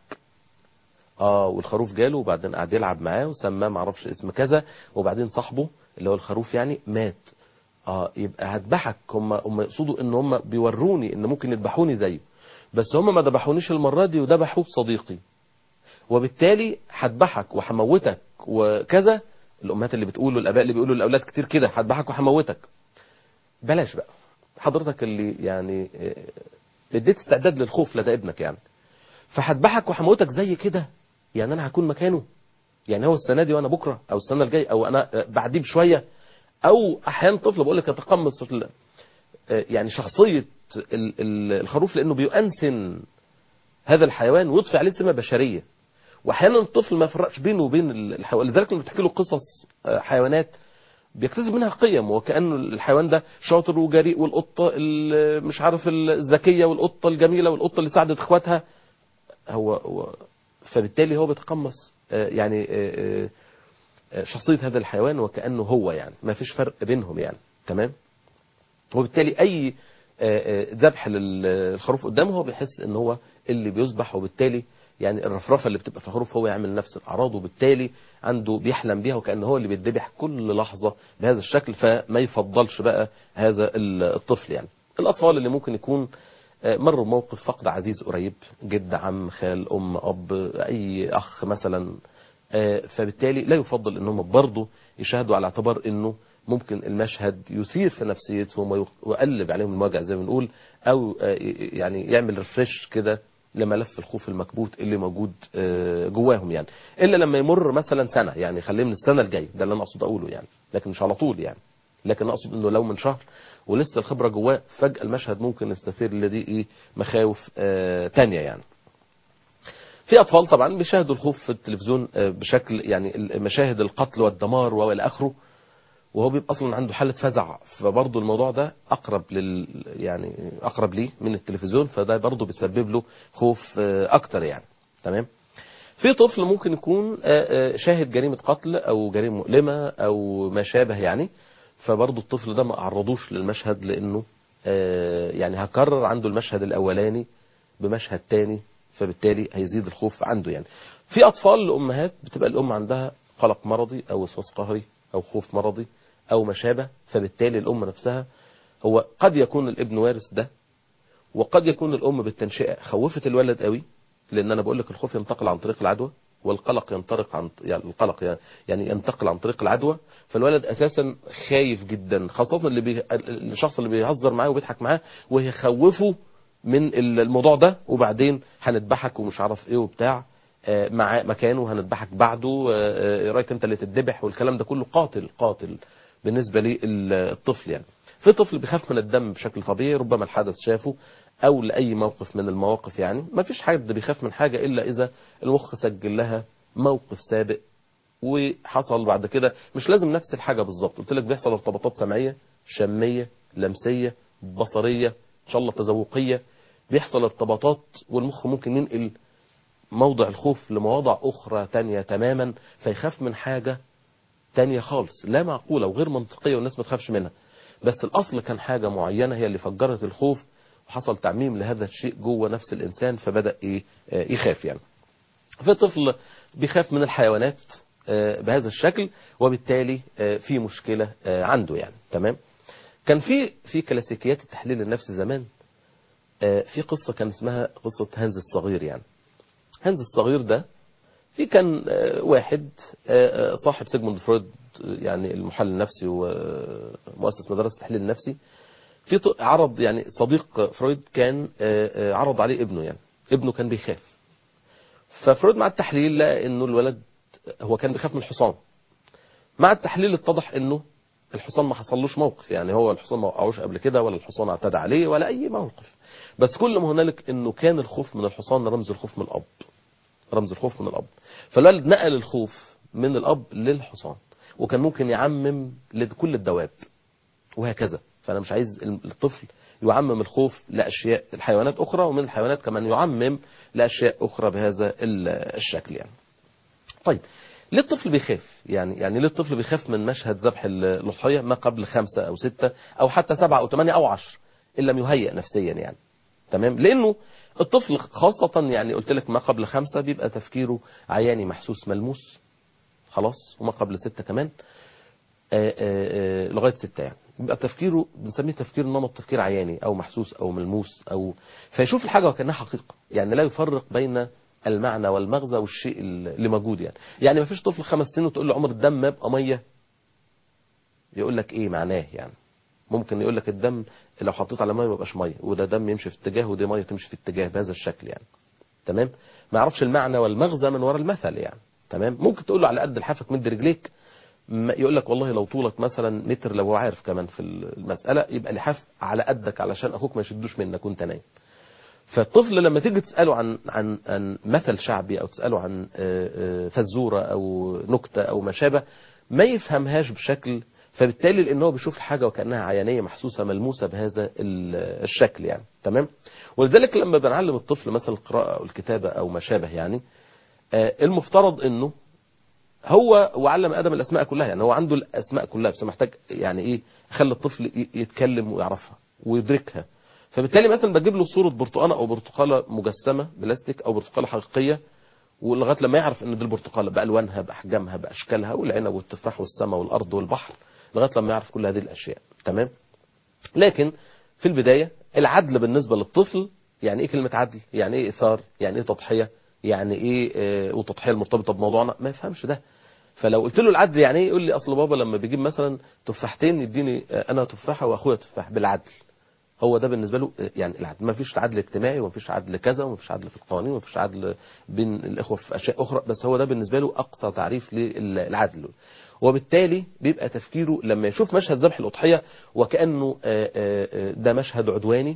[SPEAKER 2] اه والخروف جاله وبعدين قعد يلعب معاه وسماه معرفش اسم كذا وبعدين صاحبه اللي هو الخروف يعني مات اه يبقى هذبحك هم هم يقصدوا ان هم بيوروني ان ممكن يذبحوني زيه بس هم ما ذبحونيش المره دي وذبحوا صديقي وبالتالي هذبحك وهموتك وكذا الامهات اللي بتقولوا الاباء اللي بيقولوا للاولاد كتير كده هذبحك وهموتك بلاش بقى حضرتك اللي يعني آه، اديت استعداد للخوف لدى ابنك يعني فهذبحك وهموتك زي كده يعني انا هكون مكانه يعني هو السنه دي وانا بكره او السنه الجايه او انا آه، بعديه بشويه او احيانا طفل بقول لك يتقمص ال- آه، يعني شخصيه ال- ال- الخروف لانه بيؤنسن هذا الحيوان ويضفي عليه سمه بشريه واحيانا الطفل ما يفرقش بينه وبين ال- الحيوان لذلك لما بتحكي له قصص آه، حيوانات بيكتسب منها قيم وكأنه الحيوان ده شاطر وجريء والقطة ال- مش عارف الذكية والقطة الجميلة والقطة اللي ساعدت اخواتها هو, هو فبالتالي هو بيتقمص آه، يعني آه، آه، شخصية هذا الحيوان وكأنه هو يعني ما فيش فرق بينهم يعني تمام وبالتالي أي آه، آه، ذبح للخروف قدامه هو بيحس ان هو اللي بيذبح وبالتالي يعني الرفرفه اللي بتبقى في الخروف هو يعمل نفس الاعراض وبالتالي عنده بيحلم بيها وكأنه هو اللي بيتذبح كل لحظه بهذا الشكل فما يفضلش بقى هذا الطفل يعني الاطفال اللي ممكن يكون آه، مروا بموقف فقد عزيز قريب جد عم خال ام اب اي اخ مثلا آه، فبالتالي لا يفضل انهم برضه يشاهدوا على اعتبار انه ممكن المشهد يثير في نفسيتهم ويق- ويقلب عليهم المواجع زي ما بنقول او آه، يعني يعمل ريفريش كده لملف الخوف المكبوت اللي موجود آه، جواهم يعني الا لما يمر مثلا سنه يعني خليه من السنه الجايه ده اللي انا اقصد اقوله يعني لكن مش على طول يعني لكن اقصد انه لو من شهر ولسه الخبره جواه فجاه المشهد ممكن يستثير لدي ايه مخاوف آه، تانية يعني في اطفال طبعا بيشاهدوا الخوف في التلفزيون آه، بشكل يعني مشاهد القتل والدمار والى اخره وهو بيبقى اصلا عنده حاله فزع فبرضه الموضوع ده اقرب لل يعني اقرب ليه من التلفزيون فده برضه بيسبب له خوف آه، اكتر يعني تمام في طفل ممكن يكون آه، آه، شاهد جريمه قتل او جريمه مؤلمه او ما شابه يعني فبرضه الطفل ده ما اعرضوش للمشهد لانه آه، يعني هكرر عنده المشهد الاولاني بمشهد تاني فبالتالي هيزيد الخوف عنده يعني في اطفال لامهات بتبقى الام عندها قلق مرضي او وسواس قهري او خوف مرضي او ما شابه فبالتالي الام نفسها هو قد يكون الابن وارث ده وقد يكون الام بالتنشئه خوفت الولد قوي لان انا بقول لك الخوف ينتقل عن طريق العدوى والقلق ينطلق عن يعني القلق يعني ينتقل عن طريق العدوى فالولد اساسا خايف جدا خاصه اللي بي... الشخص اللي بيهزر معاه وبيضحك معاه ويخوفه من الموضوع ده وبعدين هنذبحك ومش عارف ايه وبتاع آه، مع مكانه هنذبحك بعده آه، ايه رايك انت اللي تتذبح والكلام ده كله قاتل قاتل بالنسبه للطفل يعني في طفل بيخاف من الدم بشكل طبيعي ربما الحدث شافه او لاي موقف من المواقف يعني ما فيش حد بيخاف من حاجه الا اذا المخ سجل لها موقف سابق وحصل بعد كده مش لازم نفس الحاجه بالظبط قلت لك بيحصل ارتباطات سمعيه شميه لمسيه بصريه ان شاء الله تذوقيه بيحصل ارتباطات والمخ ممكن ينقل موضع الخوف لمواضع اخرى تانية تماما فيخاف من حاجه تانية خالص لا معقوله وغير منطقيه والناس ما تخافش منها بس الاصل كان حاجه معينه هي اللي فجرت الخوف وحصل تعميم لهذا الشيء جوه نفس الانسان فبدا ايه آه، يخاف يعني في طفل بيخاف من الحيوانات آه، بهذا الشكل وبالتالي آه، في مشكله آه، عنده يعني تمام كان في في كلاسيكيات التحليل النفسي زمان آه، في قصه كان اسمها قصه هانز الصغير يعني هانز الصغير ده في كان آه، واحد آه، آه، صاحب سيجموند فرويد آه، يعني المحلل النفسي ومؤسس مدرسه التحليل النفسي في ط- عرض يعني صديق فرويد كان آه، آه، عرض عليه ابنه يعني ابنه كان بيخاف ففرويد مع التحليل لقى انه الولد هو كان بيخاف من الحصان مع التحليل اتضح انه الحصان ما حصلوش موقف يعني هو الحصان ما وقعوش قبل كده ولا الحصان اعتدى عليه ولا اي موقف بس كل ما هنالك انه كان الخوف من الحصان رمز الخوف من الاب رمز الخوف من الاب فالولد نقل الخوف من الاب للحصان وكان ممكن يعمم لكل الدواب وهكذا فانا مش عايز الطفل يعمم الخوف لاشياء الحيوانات اخرى ومن الحيوانات كمان يعمم لاشياء اخرى بهذا ال- الشكل يعني طيب ليه الطفل بيخاف يعني يعني ليه الطفل بيخاف من مشهد ذبح الاضحيه ما قبل خمسة او ستة او حتى سبعة او ثمانية او عشر ان لم يهيئ نفسيا يعني تمام لانه الطفل خاصة يعني قلت لك ما قبل خمسة بيبقى تفكيره عياني محسوس ملموس خلاص وما قبل ستة كمان آآ آآ لغاية ستة يعني بيبقى تفكيره بنسميه تفكير نمط تفكير عياني او محسوس او ملموس او فيشوف الحاجة وكأنها حقيقة يعني لا يفرق بين المعنى والمغزى والشيء اللي موجود يعني يعني ما فيش طفل خمس سنين وتقول له عمر الدم ما يبقى ميه يقول لك ايه معناه يعني ممكن يقول لك الدم لو حطيت على ميه ما يبقاش ميه وده دم يمشي في اتجاه ودي ميه تمشي في اتجاه بهذا الشكل يعني تمام ما يعرفش المعنى والمغزى من وراء المثل يعني تمام ممكن تقول له على قد لحافك مد رجليك ما- يقول لك والله لو طولك مثلا متر لو هو عارف كمان في المسألة يبقى لحاف على قدك علشان أخوك ما يشدوش منك وانت نايم فالطفل لما تيجي تسأله عن عن عن مثل شعبي أو تسأله عن آه، آه، فزورة أو نكتة أو ما شابه ما يفهمهاش بشكل فبالتالي لأن هو بيشوف الحاجة وكأنها عيانية محسوسة ملموسة بهذا ال- الشكل يعني تمام ولذلك لما بنعلم الطفل مثلا القراءة أو الكتابة أو ما شابه يعني آه، المفترض انه هو وعلم ادم الاسماء كلها يعني هو عنده الاسماء كلها بس محتاج يعني ايه يخلي الطفل ي- يتكلم ويعرفها ويدركها فبالتالي مثلا بجيب له صوره برتقانه او برتقاله مجسمه بلاستيك او برتقاله حقيقيه ولغايه لما يعرف ان دي البرتقاله بالوانها باحجامها باشكالها والعنب والتفاح والسماء والارض والبحر لغايه لما يعرف كل هذه الاشياء تمام لكن في البدايه العدل بالنسبه للطفل يعني ايه كلمه عدل يعني ايه اثار يعني ايه تضحيه يعني ايه آه، وتضحيه المرتبطه بموضوعنا ما يفهمش ده فلو قلت له العدل يعني ايه يقول لي اصل بابا لما بيجيب مثلا تفاحتين يديني آه، انا تفاحه واخويا تفاح بالعدل هو ده بالنسبه له آه، يعني العدل ما فيش عدل اجتماعي وما فيش عدل كذا وما فيش عدل في القوانين وما فيش عدل بين الاخوه في اشياء اخرى بس هو ده بالنسبه له اقصى تعريف للعدل وبالتالي بيبقى تفكيره لما يشوف مشهد ذبح الاضحيه وكانه آه، آه، آه، ده مشهد عدواني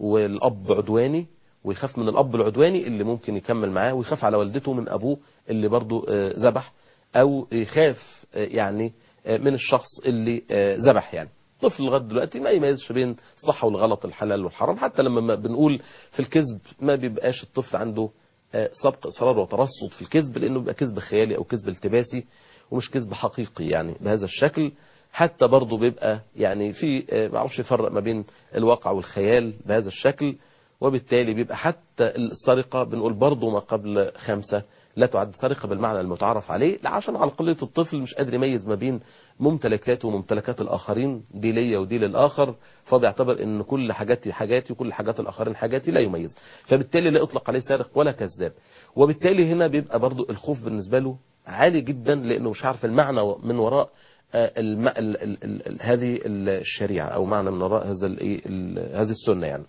[SPEAKER 2] والاب عدواني ويخاف من الاب العدواني اللي ممكن يكمل معاه ويخاف على والدته من ابوه اللي برضه آه، ذبح او يخاف آه، يعني آه، من الشخص اللي آه، ذبح يعني طفل لغايه دلوقتي ما يميزش بين الصح والغلط الحلال والحرام حتى لما ما بنقول في الكذب ما بيبقاش الطفل عنده آه، سبق اصرار وترصد في الكذب لانه بيبقى كذب خيالي او كذب التباسي ومش كذب حقيقي يعني بهذا الشكل حتى برضه بيبقى يعني في آه، ما اعرفش يفرق ما بين الواقع والخيال بهذا الشكل وبالتالي بيبقى حتى السرقة بنقول برضه ما قبل خمسة لا تعد سرقة بالمعنى المتعارف عليه لا عشان عقلية الطفل مش قادر يميز ما بين ممتلكاته وممتلكات الآخرين دي ليا ودي للآخر فهو بيعتبر ان كل حاجاتي حاجاتي وكل حاجات الآخرين حاجاتي لا يميز فبالتالي لا يطلق عليه سارق ولا كذاب وبالتالي هنا بيبقى برضه الخوف بالنسبة له عالي جدا لأنه مش عارف المعنى من وراء آه، الم... ال... ال... ال... ال... هذه الشريعة أو معنى من وراء هذا الإيه ال... هذه السنة يعني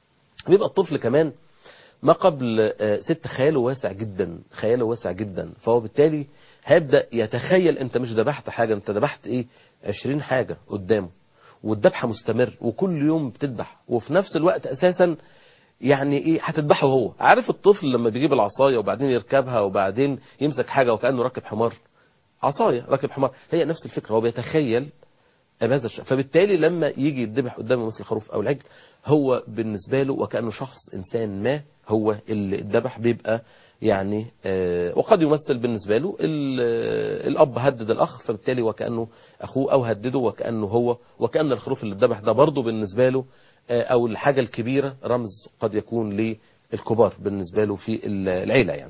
[SPEAKER 2] بيبقى الطفل كمان ما قبل آه، ست خياله واسع جدا خياله واسع جدا فهو بالتالي هيبدأ يتخيل انت مش ذبحت حاجة انت ذبحت ايه عشرين حاجة قدامه والذبحة مستمر وكل يوم بتذبح وفي نفس الوقت اساسا يعني ايه هتذبحه هو عارف الطفل لما بيجيب العصايه وبعدين يركبها وبعدين يمسك حاجه وكانه راكب حمار عصايه راكب حمار هي نفس الفكره هو بيتخيل بهذا الشيء فبالتالي لما يجي يتذبح قدامه مثل الخروف او العجل هو بالنسبه له وكانه شخص انسان ما هو اللي اتذبح بيبقى يعني آه وقد يمثل بالنسبه له الاب هدد الاخ فبالتالي وكانه اخوه او هدده وكانه هو وكان الخروف اللي اتذبح ده برضه بالنسبه له آه او الحاجه الكبيره رمز قد يكون للكبار بالنسبه له في العيله يعني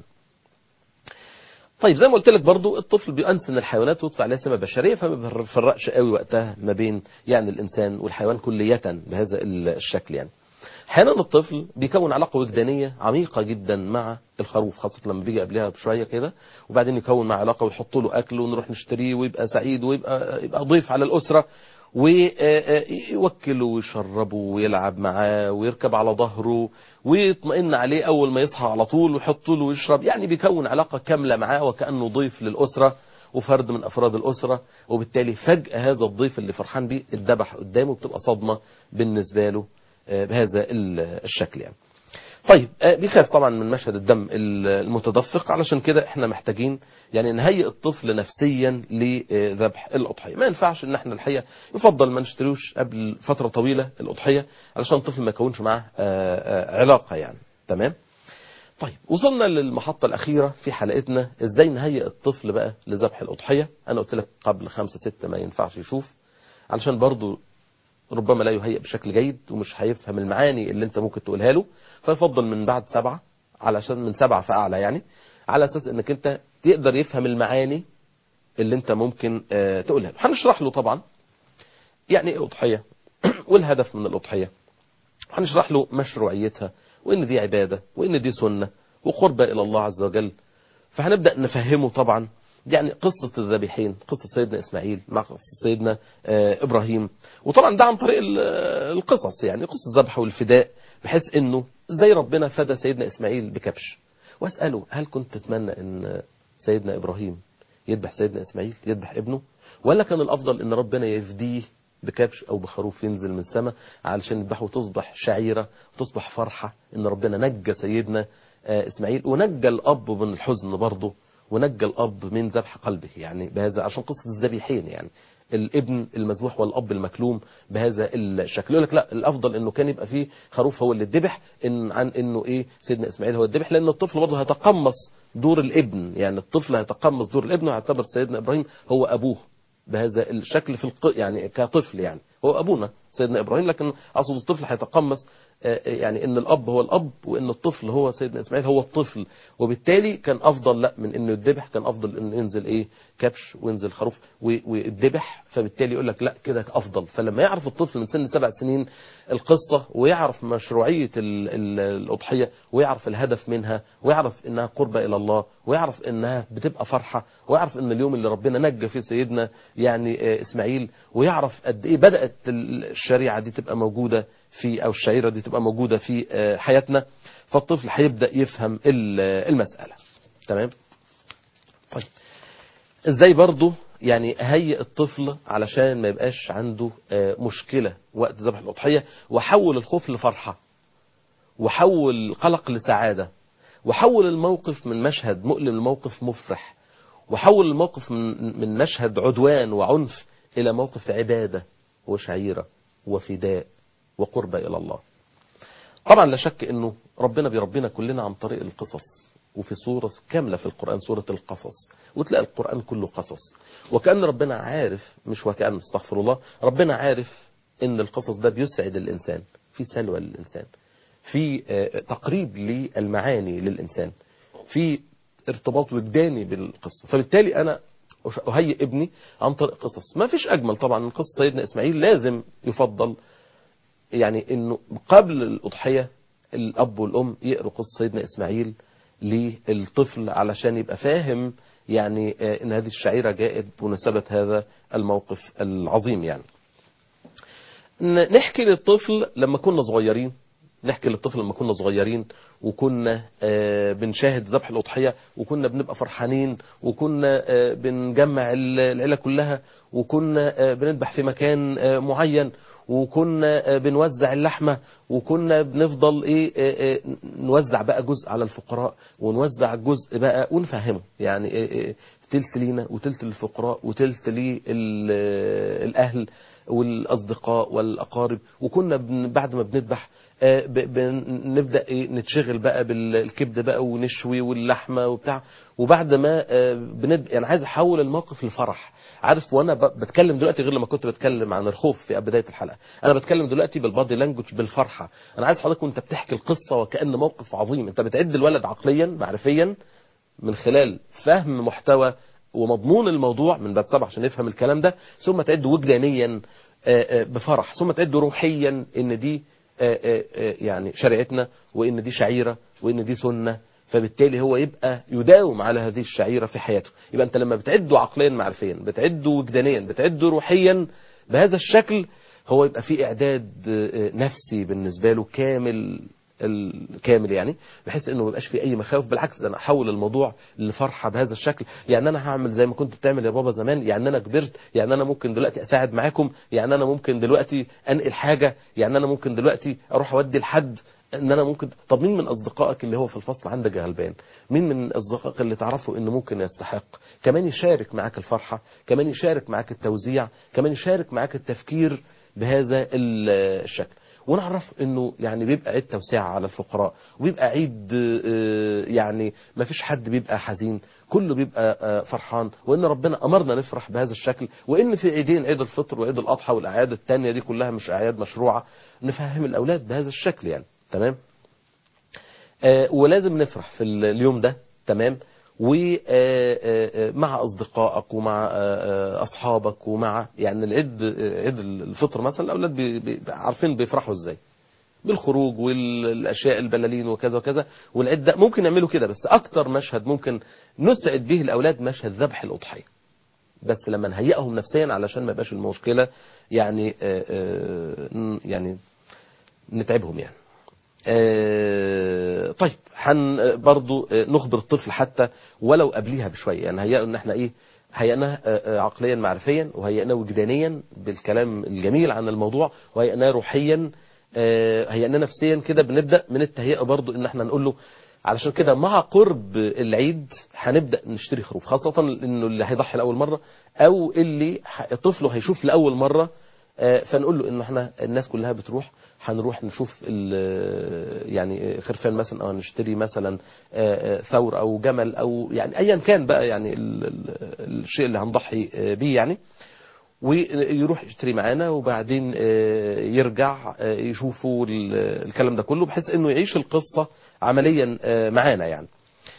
[SPEAKER 2] طيب زي ما قلت لك برضو الطفل بيأنس ان الحيوانات ويطفى عليها سمة بشرية فما بيفرقش قوي وقتها ما بين يعني الانسان والحيوان كلية بهذا الشكل يعني احيانا الطفل بيكون علاقة وجدانية عميقة جدا مع الخروف خاصة لما بيجي قبلها بشوية كده وبعدين يكون مع علاقة ويحط له اكل ونروح نشتريه ويبقى سعيد ويبقى يبقى ضيف على الاسرة ويوكله ويشربه ويلعب معاه ويركب على ظهره ويطمئن عليه أول ما يصحى على طول ويحط له ويشرب يعني بيكون علاقة كاملة معاه وكأنه ضيف للأسرة وفرد من أفراد الأسرة وبالتالي فجأة هذا الضيف اللي فرحان بيه اتذبح قدامه بتبقى صدمة بالنسبة له بهذا الشكل يعني طيب بيخاف طبعا من مشهد الدم المتدفق علشان كده احنا محتاجين يعني نهيئ الطفل نفسيا لذبح الأضحية ما ينفعش ان احنا الحقيقة يفضل ما نشتريوش قبل فترة طويلة الأضحية علشان الطفل ما يكونش معاه علاقة يعني تمام طيب وصلنا للمحطة الأخيرة في حلقتنا ازاي نهيئ الطفل بقى لذبح الأضحية أنا قلت لك قبل خمسة ستة ما ينفعش يشوف علشان برضو ربما لا يهيئ بشكل جيد ومش هيفهم المعاني اللي انت ممكن تقولها له فيفضل من بعد سبعة علشان من سبعة فأعلى يعني على أساس انك انت تقدر يفهم المعاني اللي انت ممكن اه تقولها له هنشرح له طبعا يعني ايه أضحية والهدف من الأضحية هنشرح له مشروعيتها وان دي عبادة وان دي سنة وقربة إلى الله عز وجل فهنبدأ نفهمه طبعا يعني قصة الذبيحين قصة سيدنا إسماعيل مع قصة سيدنا إبراهيم وطبعا ده عن طريق القصص يعني قصة الذبح والفداء بحيث أنه زي ربنا فدى سيدنا إسماعيل بكبش وأسأله هل كنت تتمنى أن سيدنا إبراهيم يذبح سيدنا إسماعيل يذبح ابنه ولا كان الأفضل أن ربنا يفديه بكبش أو بخروف ينزل من السماء علشان يذبحه وتصبح شعيرة وتصبح فرحة أن ربنا نجى سيدنا إسماعيل ونجى الأب من الحزن برضه ونجى الأب من ذبح قلبه يعني بهذا عشان قصة الذبيحين يعني الابن المذبوح والأب المكلوم بهذا الشكل يقول لك لا الأفضل إنه كان يبقى فيه خروف هو اللي اتذبح إن عن إنه إيه سيدنا إسماعيل هو الذبح لأن الطفل برضه هيتقمص دور الابن يعني الطفل هيتقمص دور الابن وهيعتبر سيدنا إبراهيم هو أبوه بهذا الشكل في الق... يعني كطفل يعني هو أبونا سيدنا إبراهيم لكن أقصد الطفل هيتقمص يعني ان الاب هو الاب وان الطفل هو سيدنا اسماعيل هو الطفل وبالتالي كان افضل لا من انه يذبح كان افضل انه ينزل ايه كبش وينزل خروف ويذبح فبالتالي يقول لك لا كده افضل فلما يعرف الطفل من سن سبع سنين القصة ويعرف مشروعية الأضحية ويعرف الهدف منها ويعرف انها قربة الى الله ويعرف انها بتبقى فرحة ويعرف ان اليوم اللي ربنا نجى فيه سيدنا يعني اسماعيل ويعرف قد ايه بدأت الشريعة دي تبقى موجودة في او الشعيرة دي تبقى موجودة في حياتنا فالطفل هيبدأ يفهم المسألة تمام طيب ازاي برضو يعني هيئ الطفل علشان ما يبقاش عنده مشكلة وقت ذبح الأضحية وحول الخوف لفرحة وحول القلق لسعادة وحول الموقف من مشهد مؤلم لموقف مفرح وحول الموقف من من مشهد عدوان وعنف إلى موقف عبادة وشعيرة وفداء وقربة إلى الله طبعا لا شك أنه ربنا بيربينا كلنا عن طريق القصص وفي سورة كاملة في القرآن سورة القصص وتلاقي القرآن كله قصص وكأن ربنا عارف مش وكأن استغفر الله ربنا عارف ان القصص ده بيسعد الإنسان في سلوى للإنسان في تقريب للمعاني للإنسان في ارتباط وجداني بالقصة فبالتالي أنا أهيئ ابني عن طريق قصص ما فيش أجمل طبعا من قصة سيدنا إسماعيل لازم يفضل يعني انه قبل الأضحية الأب والأم يقروا قصة سيدنا إسماعيل للطفل علشان يبقى فاهم يعني ان هذه الشعيرة جاءت بمناسبة هذا الموقف العظيم يعني نحكي للطفل لما كنا صغيرين نحكي للطفل لما كنا صغيرين وكنا بنشاهد ذبح الأضحية وكنا بنبقى فرحانين وكنا بنجمع العيلة كلها وكنا بنذبح في مكان معين وكنا آه، بنوزع اللحمة وكنا بنفضل ايه آه، آه، نوزع بقى جزء على الفقراء ونوزع جزء بقى ونفهمه يعني آه، آه، تلت لينا وتلت للفقراء وتلت للأهل والأصدقاء والأقارب وكنا بن- بعد ما بنذبح آه، ب- بنبدأ إيه نتشغل بقى بالكبد بقى ونشوي واللحمة وبتاع وبعد ما آه، بنب... يعني عايز احول الموقف لفرح عارف وانا ب... بتكلم دلوقتي غير لما كنت بتكلم عن الخوف في بداية الحلقة انا بتكلم دلوقتي بالبادي لانجوج بالفرحة انا عايز حضرتك وانت بتحكي القصة وكأن موقف عظيم انت بتعد الولد عقليا معرفيا من خلال فهم محتوى ومضمون الموضوع من باب سبع عشان يفهم الكلام ده ثم تعد وجدانيا آه، آه، بفرح ثم تعد روحيا ان دي آه، آه، آه، يعني شريعتنا وان دي شعيرة وان دي سنة فبالتالي هو يبقى يداوم على هذه الشعيرة في حياته يبقى انت لما بتعده عقليا معرفيا بتعده وجدانيا بتعده روحيا بهذا الشكل هو يبقى في اعداد آه، نفسي بالنسبة له كامل الكامل يعني بحيث انه ما يبقاش في اي مخاوف بالعكس ده انا احول الموضوع لفرحه بهذا الشكل يعني انا هعمل زي ما كنت بتعمل يا بابا زمان يعني انا كبرت يعني انا ممكن دلوقتي اساعد معاكم يعني انا ممكن دلوقتي انقل حاجه يعني انا ممكن دلوقتي اروح اودي لحد ان انا ممكن طب مين من اصدقائك اللي هو في الفصل عندك غلبان مين من اصدقائك اللي تعرفوا انه ممكن يستحق كمان يشارك معاك الفرحه كمان يشارك معاك التوزيع كمان يشارك معاك التفكير بهذا ال- الشكل ونعرف انه يعني بيبقى عيد توسعة على الفقراء وبيبقى عيد آه، يعني ما فيش حد بيبقى حزين كله بيبقى آه، فرحان وان ربنا امرنا نفرح بهذا الشكل وان في عيدين عيد الفطر وعيد الاضحى والاعياد التانية دي كلها مش اعياد مشروعة نفهم الاولاد بهذا الشكل يعني تمام آه، ولازم نفرح في ال- اليوم ده تمام ومع أصدقائك ومع آه، آه، أصحابك ومع يعني العيد آه، عيد الفطر مثلا الأولاد بي- بي- عارفين بيفرحوا إزاي بالخروج والاشياء البلالين وكذا وكذا والعيد ده ممكن يعملوا كده بس اكتر مشهد ممكن نسعد به الاولاد مشهد ذبح الاضحيه بس لما نهيئهم نفسيا علشان ما يبقاش المشكله يعني آه، آه، يعني نتعبهم يعني آه، طيب حن برضو آه، نخبر الطفل حتى ولو قبليها بشويه يعني هيئوا ان احنا ايه هيئناه آه، آه، عقليا معرفيا وهيئناه وجدانيا بالكلام الجميل عن الموضوع وهيئناه روحيا آه، هيئناه نفسيا كده بنبدا من التهيئه برضو ان احنا نقول له علشان كده مع قرب العيد هنبدا نشتري خروف خاصه انه اللي هيضحي لاول مره او اللي ح- طفله هيشوف لاول مره آه، فنقول له ان احنا الناس كلها بتروح هنروح نشوف ال- يعني خرفان مثلا او نشتري مثلا آه، آه، ثور او جمل او يعني ايا كان بقى يعني ال- ال- الشيء اللي هنضحي آه، بيه يعني ويروح يشتري معانا وبعدين آه، يرجع آه، يشوفوا ال- الكلام ده كله بحيث انه يعيش القصة عمليا آه، معانا يعني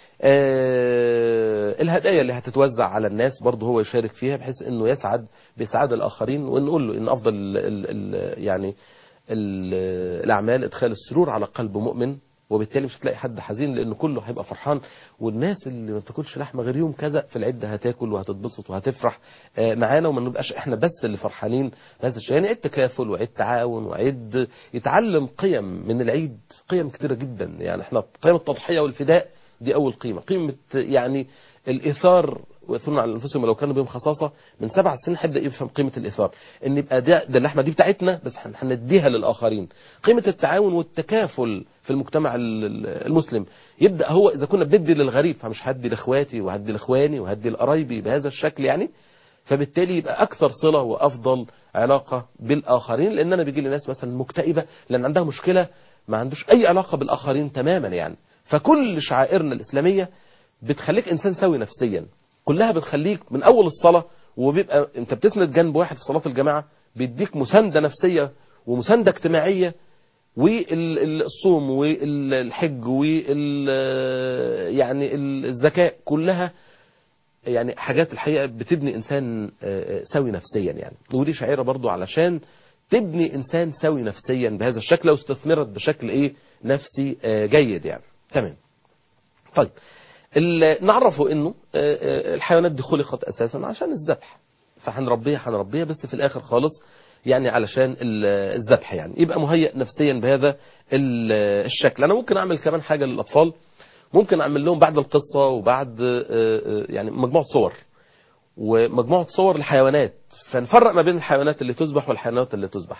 [SPEAKER 2] آه، الهدايا اللي هتتوزع على الناس برضه هو يشارك فيها بحيث انه يسعد باسعاد الاخرين ونقول له ان افضل ال ال يعني ال الاعمال ادخال السرور على قلب مؤمن وبالتالي مش هتلاقي حد حزين لان كله هيبقى فرحان والناس اللي ما بتاكلش لحمه غير يوم كذا في العيد ده هتاكل وهتتبسط وهتفرح آه، معانا وما نبقاش احنا بس اللي فرحانين بهذا الشيء يعني عيد تكافل وعيد تعاون وعيد يتعلم قيم من العيد قيم كتيره جدا يعني احنا قيم التضحيه والفداء دي اول قيمه قيمه يعني الايثار ويؤثرون على انفسهم لو كانوا بهم خصاصه من سبع سنين هيبدا يفهم قيمه الايثار ان يبقى ده, ده اللحمه دي بتاعتنا بس هن- هنديها للاخرين قيمه التعاون والتكافل في المجتمع ال- ال- المسلم يبدا هو اذا كنا بندي للغريب فمش هدي لاخواتي وهدي لاخواني وهدي لقرايبي بهذا الشكل يعني فبالتالي يبقى اكثر صله وافضل علاقه بالاخرين لان انا بيجي لي ناس مثلا مكتئبه لان عندها مشكله ما عندوش اي علاقه بالاخرين تماما يعني فكل شعائرنا الاسلاميه بتخليك انسان سوي نفسيا كلها بتخليك من اول الصلاه وبيبقى انت بتسند جنب واحد في صلاه الجماعه بيديك مسانده نفسيه ومسانده اجتماعيه والصوم والحج وال يعني الزكاه كلها يعني حاجات الحقيقه بتبني انسان آه، آه، سوي نفسيا يعني ودي شعيره برضو علشان تبني انسان سوي نفسيا بهذا الشكل واستثمرت بشكل ايه نفسي آه، جيد يعني تمام طيب ال- نعرفه انه آه، آه، الحيوانات دي خلقت اساسا عشان الذبح فهنربيها هنربيها بس في الاخر خالص يعني علشان ال- الذبح يعني يبقى مهيئ نفسيا بهذا ال- الشكل انا ممكن اعمل كمان حاجه للاطفال ممكن اعمل لهم بعد القصه وبعد آه، آه، يعني مجموعه صور ومجموعه صور لحيوانات فنفرق ما بين الحيوانات اللي تذبح والحيوانات اللي تذبح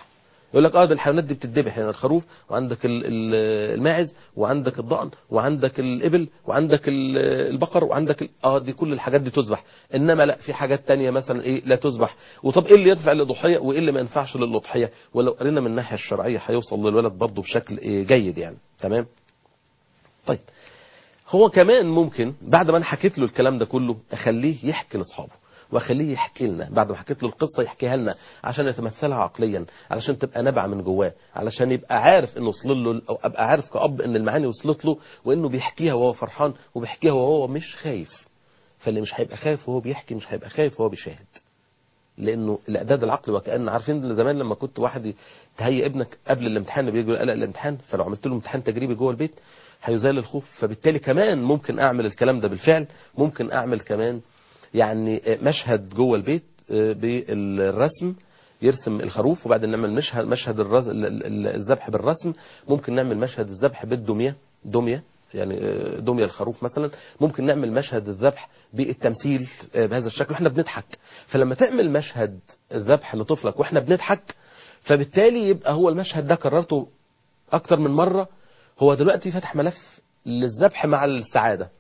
[SPEAKER 2] يقول لك اه ده الحيوانات دي بتتذبح يعني الخروف وعندك ال- ال- الماعز وعندك الضأن وعندك الإبل وعندك ال- البقر وعندك ال- اه دي كل الحاجات دي تذبح انما لا في حاجات تانية مثلا ايه لا تذبح وطب ايه اللي ينفع للأضحية وايه اللي ما ينفعش للأضحية ولو قرينا من الناحية الشرعية هيوصل للولد برضه بشكل إيه جيد يعني تمام طيب هو كمان ممكن بعد ما انا حكيت له الكلام ده كله اخليه يحكي لاصحابه واخليه يحكي لنا بعد ما حكيت له القصه يحكيها لنا عشان يتمثلها عقليا علشان تبقى نابعه من جواه علشان يبقى عارف انه وصل له او ابقى عارف كاب ان المعاني وصلت له وانه بيحكيها وهو فرحان وبيحكيها وهو مش خايف فاللي مش هيبقى خايف وهو بيحكي مش هيبقى خايف وهو بيشاهد لانه الاعداد العقلي وكان عارفين زمان لما كنت واحد تهيئ ابنك قبل الامتحان بيجي قلق الامتحان فلو عملت له امتحان تجريبي جوه البيت هيزال الخوف فبالتالي كمان ممكن اعمل الكلام ده بالفعل ممكن اعمل كمان يعني مشهد جوه البيت بالرسم يرسم الخروف وبعدين نعمل مشهد مشهد الرز- ال- ال- الذبح بالرسم ممكن نعمل مشهد الذبح بالدميه دميه يعني دميه الخروف مثلا ممكن نعمل مشهد الذبح بالتمثيل بهذا الشكل واحنا بنضحك فلما تعمل مشهد الذبح لطفلك واحنا بنضحك فبالتالي يبقى هو المشهد ده كررته اكتر من مره هو دلوقتي فتح ملف للذبح مع السعاده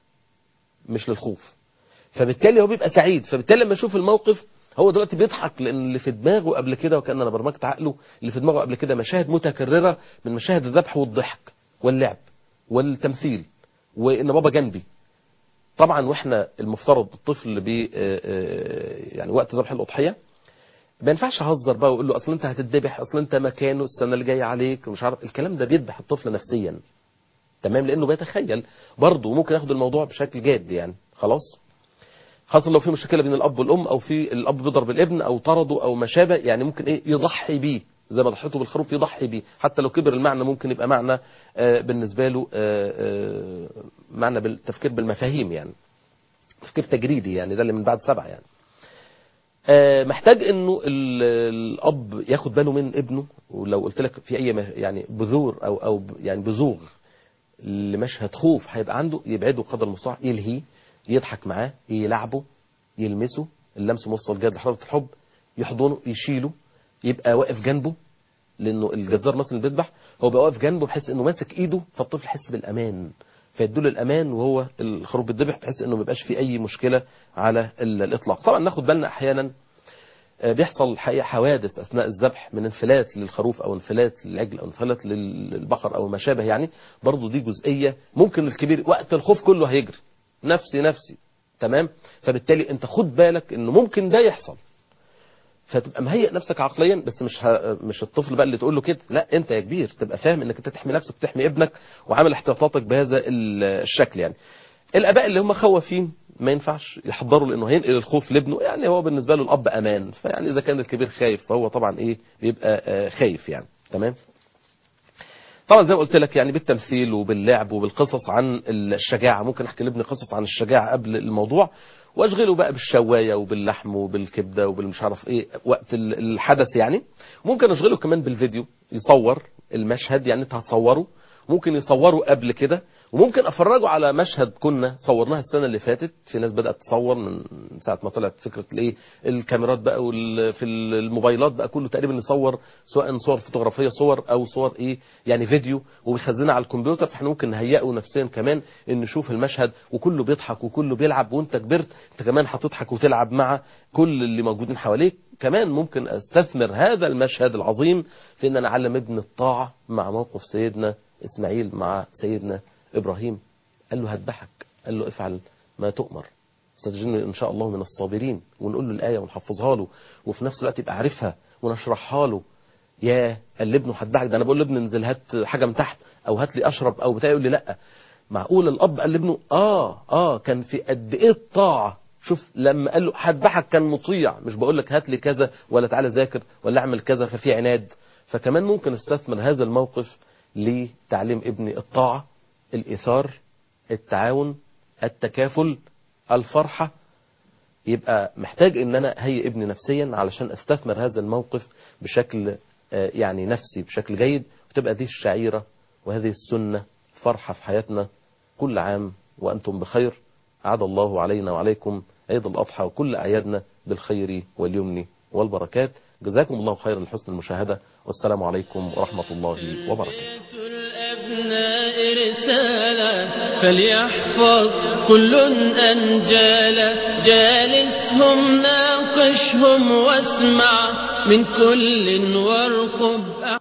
[SPEAKER 2] مش للخوف فبالتالي هو بيبقى سعيد فبالتالي لما يشوف الموقف هو دلوقتي بيضحك لان اللي في دماغه قبل كده وكان انا برمجت عقله اللي في دماغه قبل كده مشاهد متكرره من مشاهد الذبح والضحك واللعب والتمثيل وان بابا جنبي طبعا واحنا المفترض الطفل بي يعني وقت ذبح الاضحيه ما ينفعش اهزر بقى واقول له اصل انت هتتذبح اصل انت مكانه السنه اللي جايه عليك ومش عارف الكلام ده بيذبح الطفل نفسيا تمام لانه بيتخيل برضه ممكن ياخد الموضوع بشكل جاد يعني خلاص خاصة لو في مشكلة بين الأب والأم أو في الأب بيضرب الابن أو طرده أو ما شابه يعني ممكن إيه يضحي بيه زي ما ضحيته بالخروف يضحي بيه حتى لو كبر المعنى ممكن يبقى معنى آه بالنسبة له آه آه معنى بالتفكير بالمفاهيم يعني تفكير تجريدي يعني ده اللي من بعد سبعة يعني آه محتاج انه ال- الاب ياخد باله من ابنه ولو قلت لك في اي مش- يعني بذور او او ب- يعني بزوغ لمشهد خوف هيبقى عنده يبعده قدر المستطاع يلهيه يضحك معاه يلعبه يلمسه اللمس موصل جاد لحراره الحب يحضنه يشيله يبقى واقف جنبه لانه الجزار مثلا اللي بيذبح هو بيبقى واقف جنبه بحيث انه ماسك ايده فالطفل يحس بالامان فيدوله الامان وهو الخروف بيتذبح بحيث انه ما يبقاش في اي مشكله على ال- الاطلاق طبعا ناخد بالنا احيانا آه، بيحصل الحقيقه حوادث اثناء الذبح من انفلات للخروف او انفلات للعجل او انفلات للبقر او ما شابه يعني برضه دي جزئيه ممكن الكبير وقت الخوف كله هيجري نفسي نفسي تمام فبالتالي انت خد بالك انه ممكن ده يحصل فتبقى مهيئ نفسك عقليا بس مش ه... مش الطفل بقى اللي تقول له كده لا انت يا كبير تبقى فاهم انك انت تحمي نفسك وتحمي ابنك وعامل احتياطاتك بهذا ال- الشكل يعني الاباء اللي هم خوافين ما ينفعش يحضروا لانه هينقل الخوف لابنه يعني هو بالنسبه له الاب امان فيعني اذا كان الكبير خايف فهو طبعا ايه بيبقى آه، خايف يعني تمام طبعا زي ما قلت لك يعني بالتمثيل وباللعب وبالقصص عن الشجاعه ممكن احكي لابني قصص عن الشجاعه قبل الموضوع واشغله بقى بالشوايه وباللحم وبالكبده وبالمش عارف ايه وقت ال- الحدث يعني ممكن اشغله كمان بالفيديو يصور المشهد يعني انت هتصوره ممكن يصوره قبل كده وممكن افرجه على مشهد كنا صورناها السنه اللي فاتت في ناس بدات تصور من ساعه ما طلعت فكره الايه الكاميرات بقى وال- في الموبايلات بقى كله تقريبا يصور سواء صور فوتوغرافيه صور او صور ايه يعني فيديو وبيخزنها على الكمبيوتر فاحنا ممكن نهيئه نفسيا كمان ان نشوف المشهد وكله بيضحك وكله بيلعب وانت كبرت انت كمان هتضحك وتلعب مع كل اللي موجودين حواليك كمان ممكن استثمر هذا المشهد العظيم في ان انا اعلم ابن الطاعه مع موقف سيدنا اسماعيل مع سيدنا ابراهيم قال له هذبحك قال له افعل ما تؤمر ستجدني ان شاء الله من الصابرين ونقول له الايه ونحفظها له وفي نفس الوقت يبقى عارفها ونشرحها له يا قال لابنه هذبحك ده انا بقول لابني انزل هات حاجه من تحت او هات لي اشرب او بتاع يقول لي لا معقول الاب قال لابنه اه اه كان في قد ايه الطاعه شوف لما قال له هذبحك كان مطيع مش بقول لك هات لي كذا ولا تعالى ذاكر ولا اعمل كذا ففي عناد فكمان ممكن استثمر هذا الموقف لتعليم ابني الطاعه الايثار التعاون التكافل الفرحه يبقى محتاج ان انا هيئ ابني نفسيا علشان استثمر هذا الموقف بشكل آه، يعني نفسي بشكل جيد وتبقى دي الشعيرة وهذه السنة فرحة في حياتنا كل عام وأنتم بخير أعاد الله علينا وعليكم عيد الأضحى وكل أعيادنا بالخير واليمن والبركات جزاكم الله خيرا لحسن المشاهدة والسلام عليكم ورحمة الله وبركاته
[SPEAKER 1] الأبناء رسالة فليحفظ كل أنجالا جالسهم ناقشهم واسمع من كل وارقب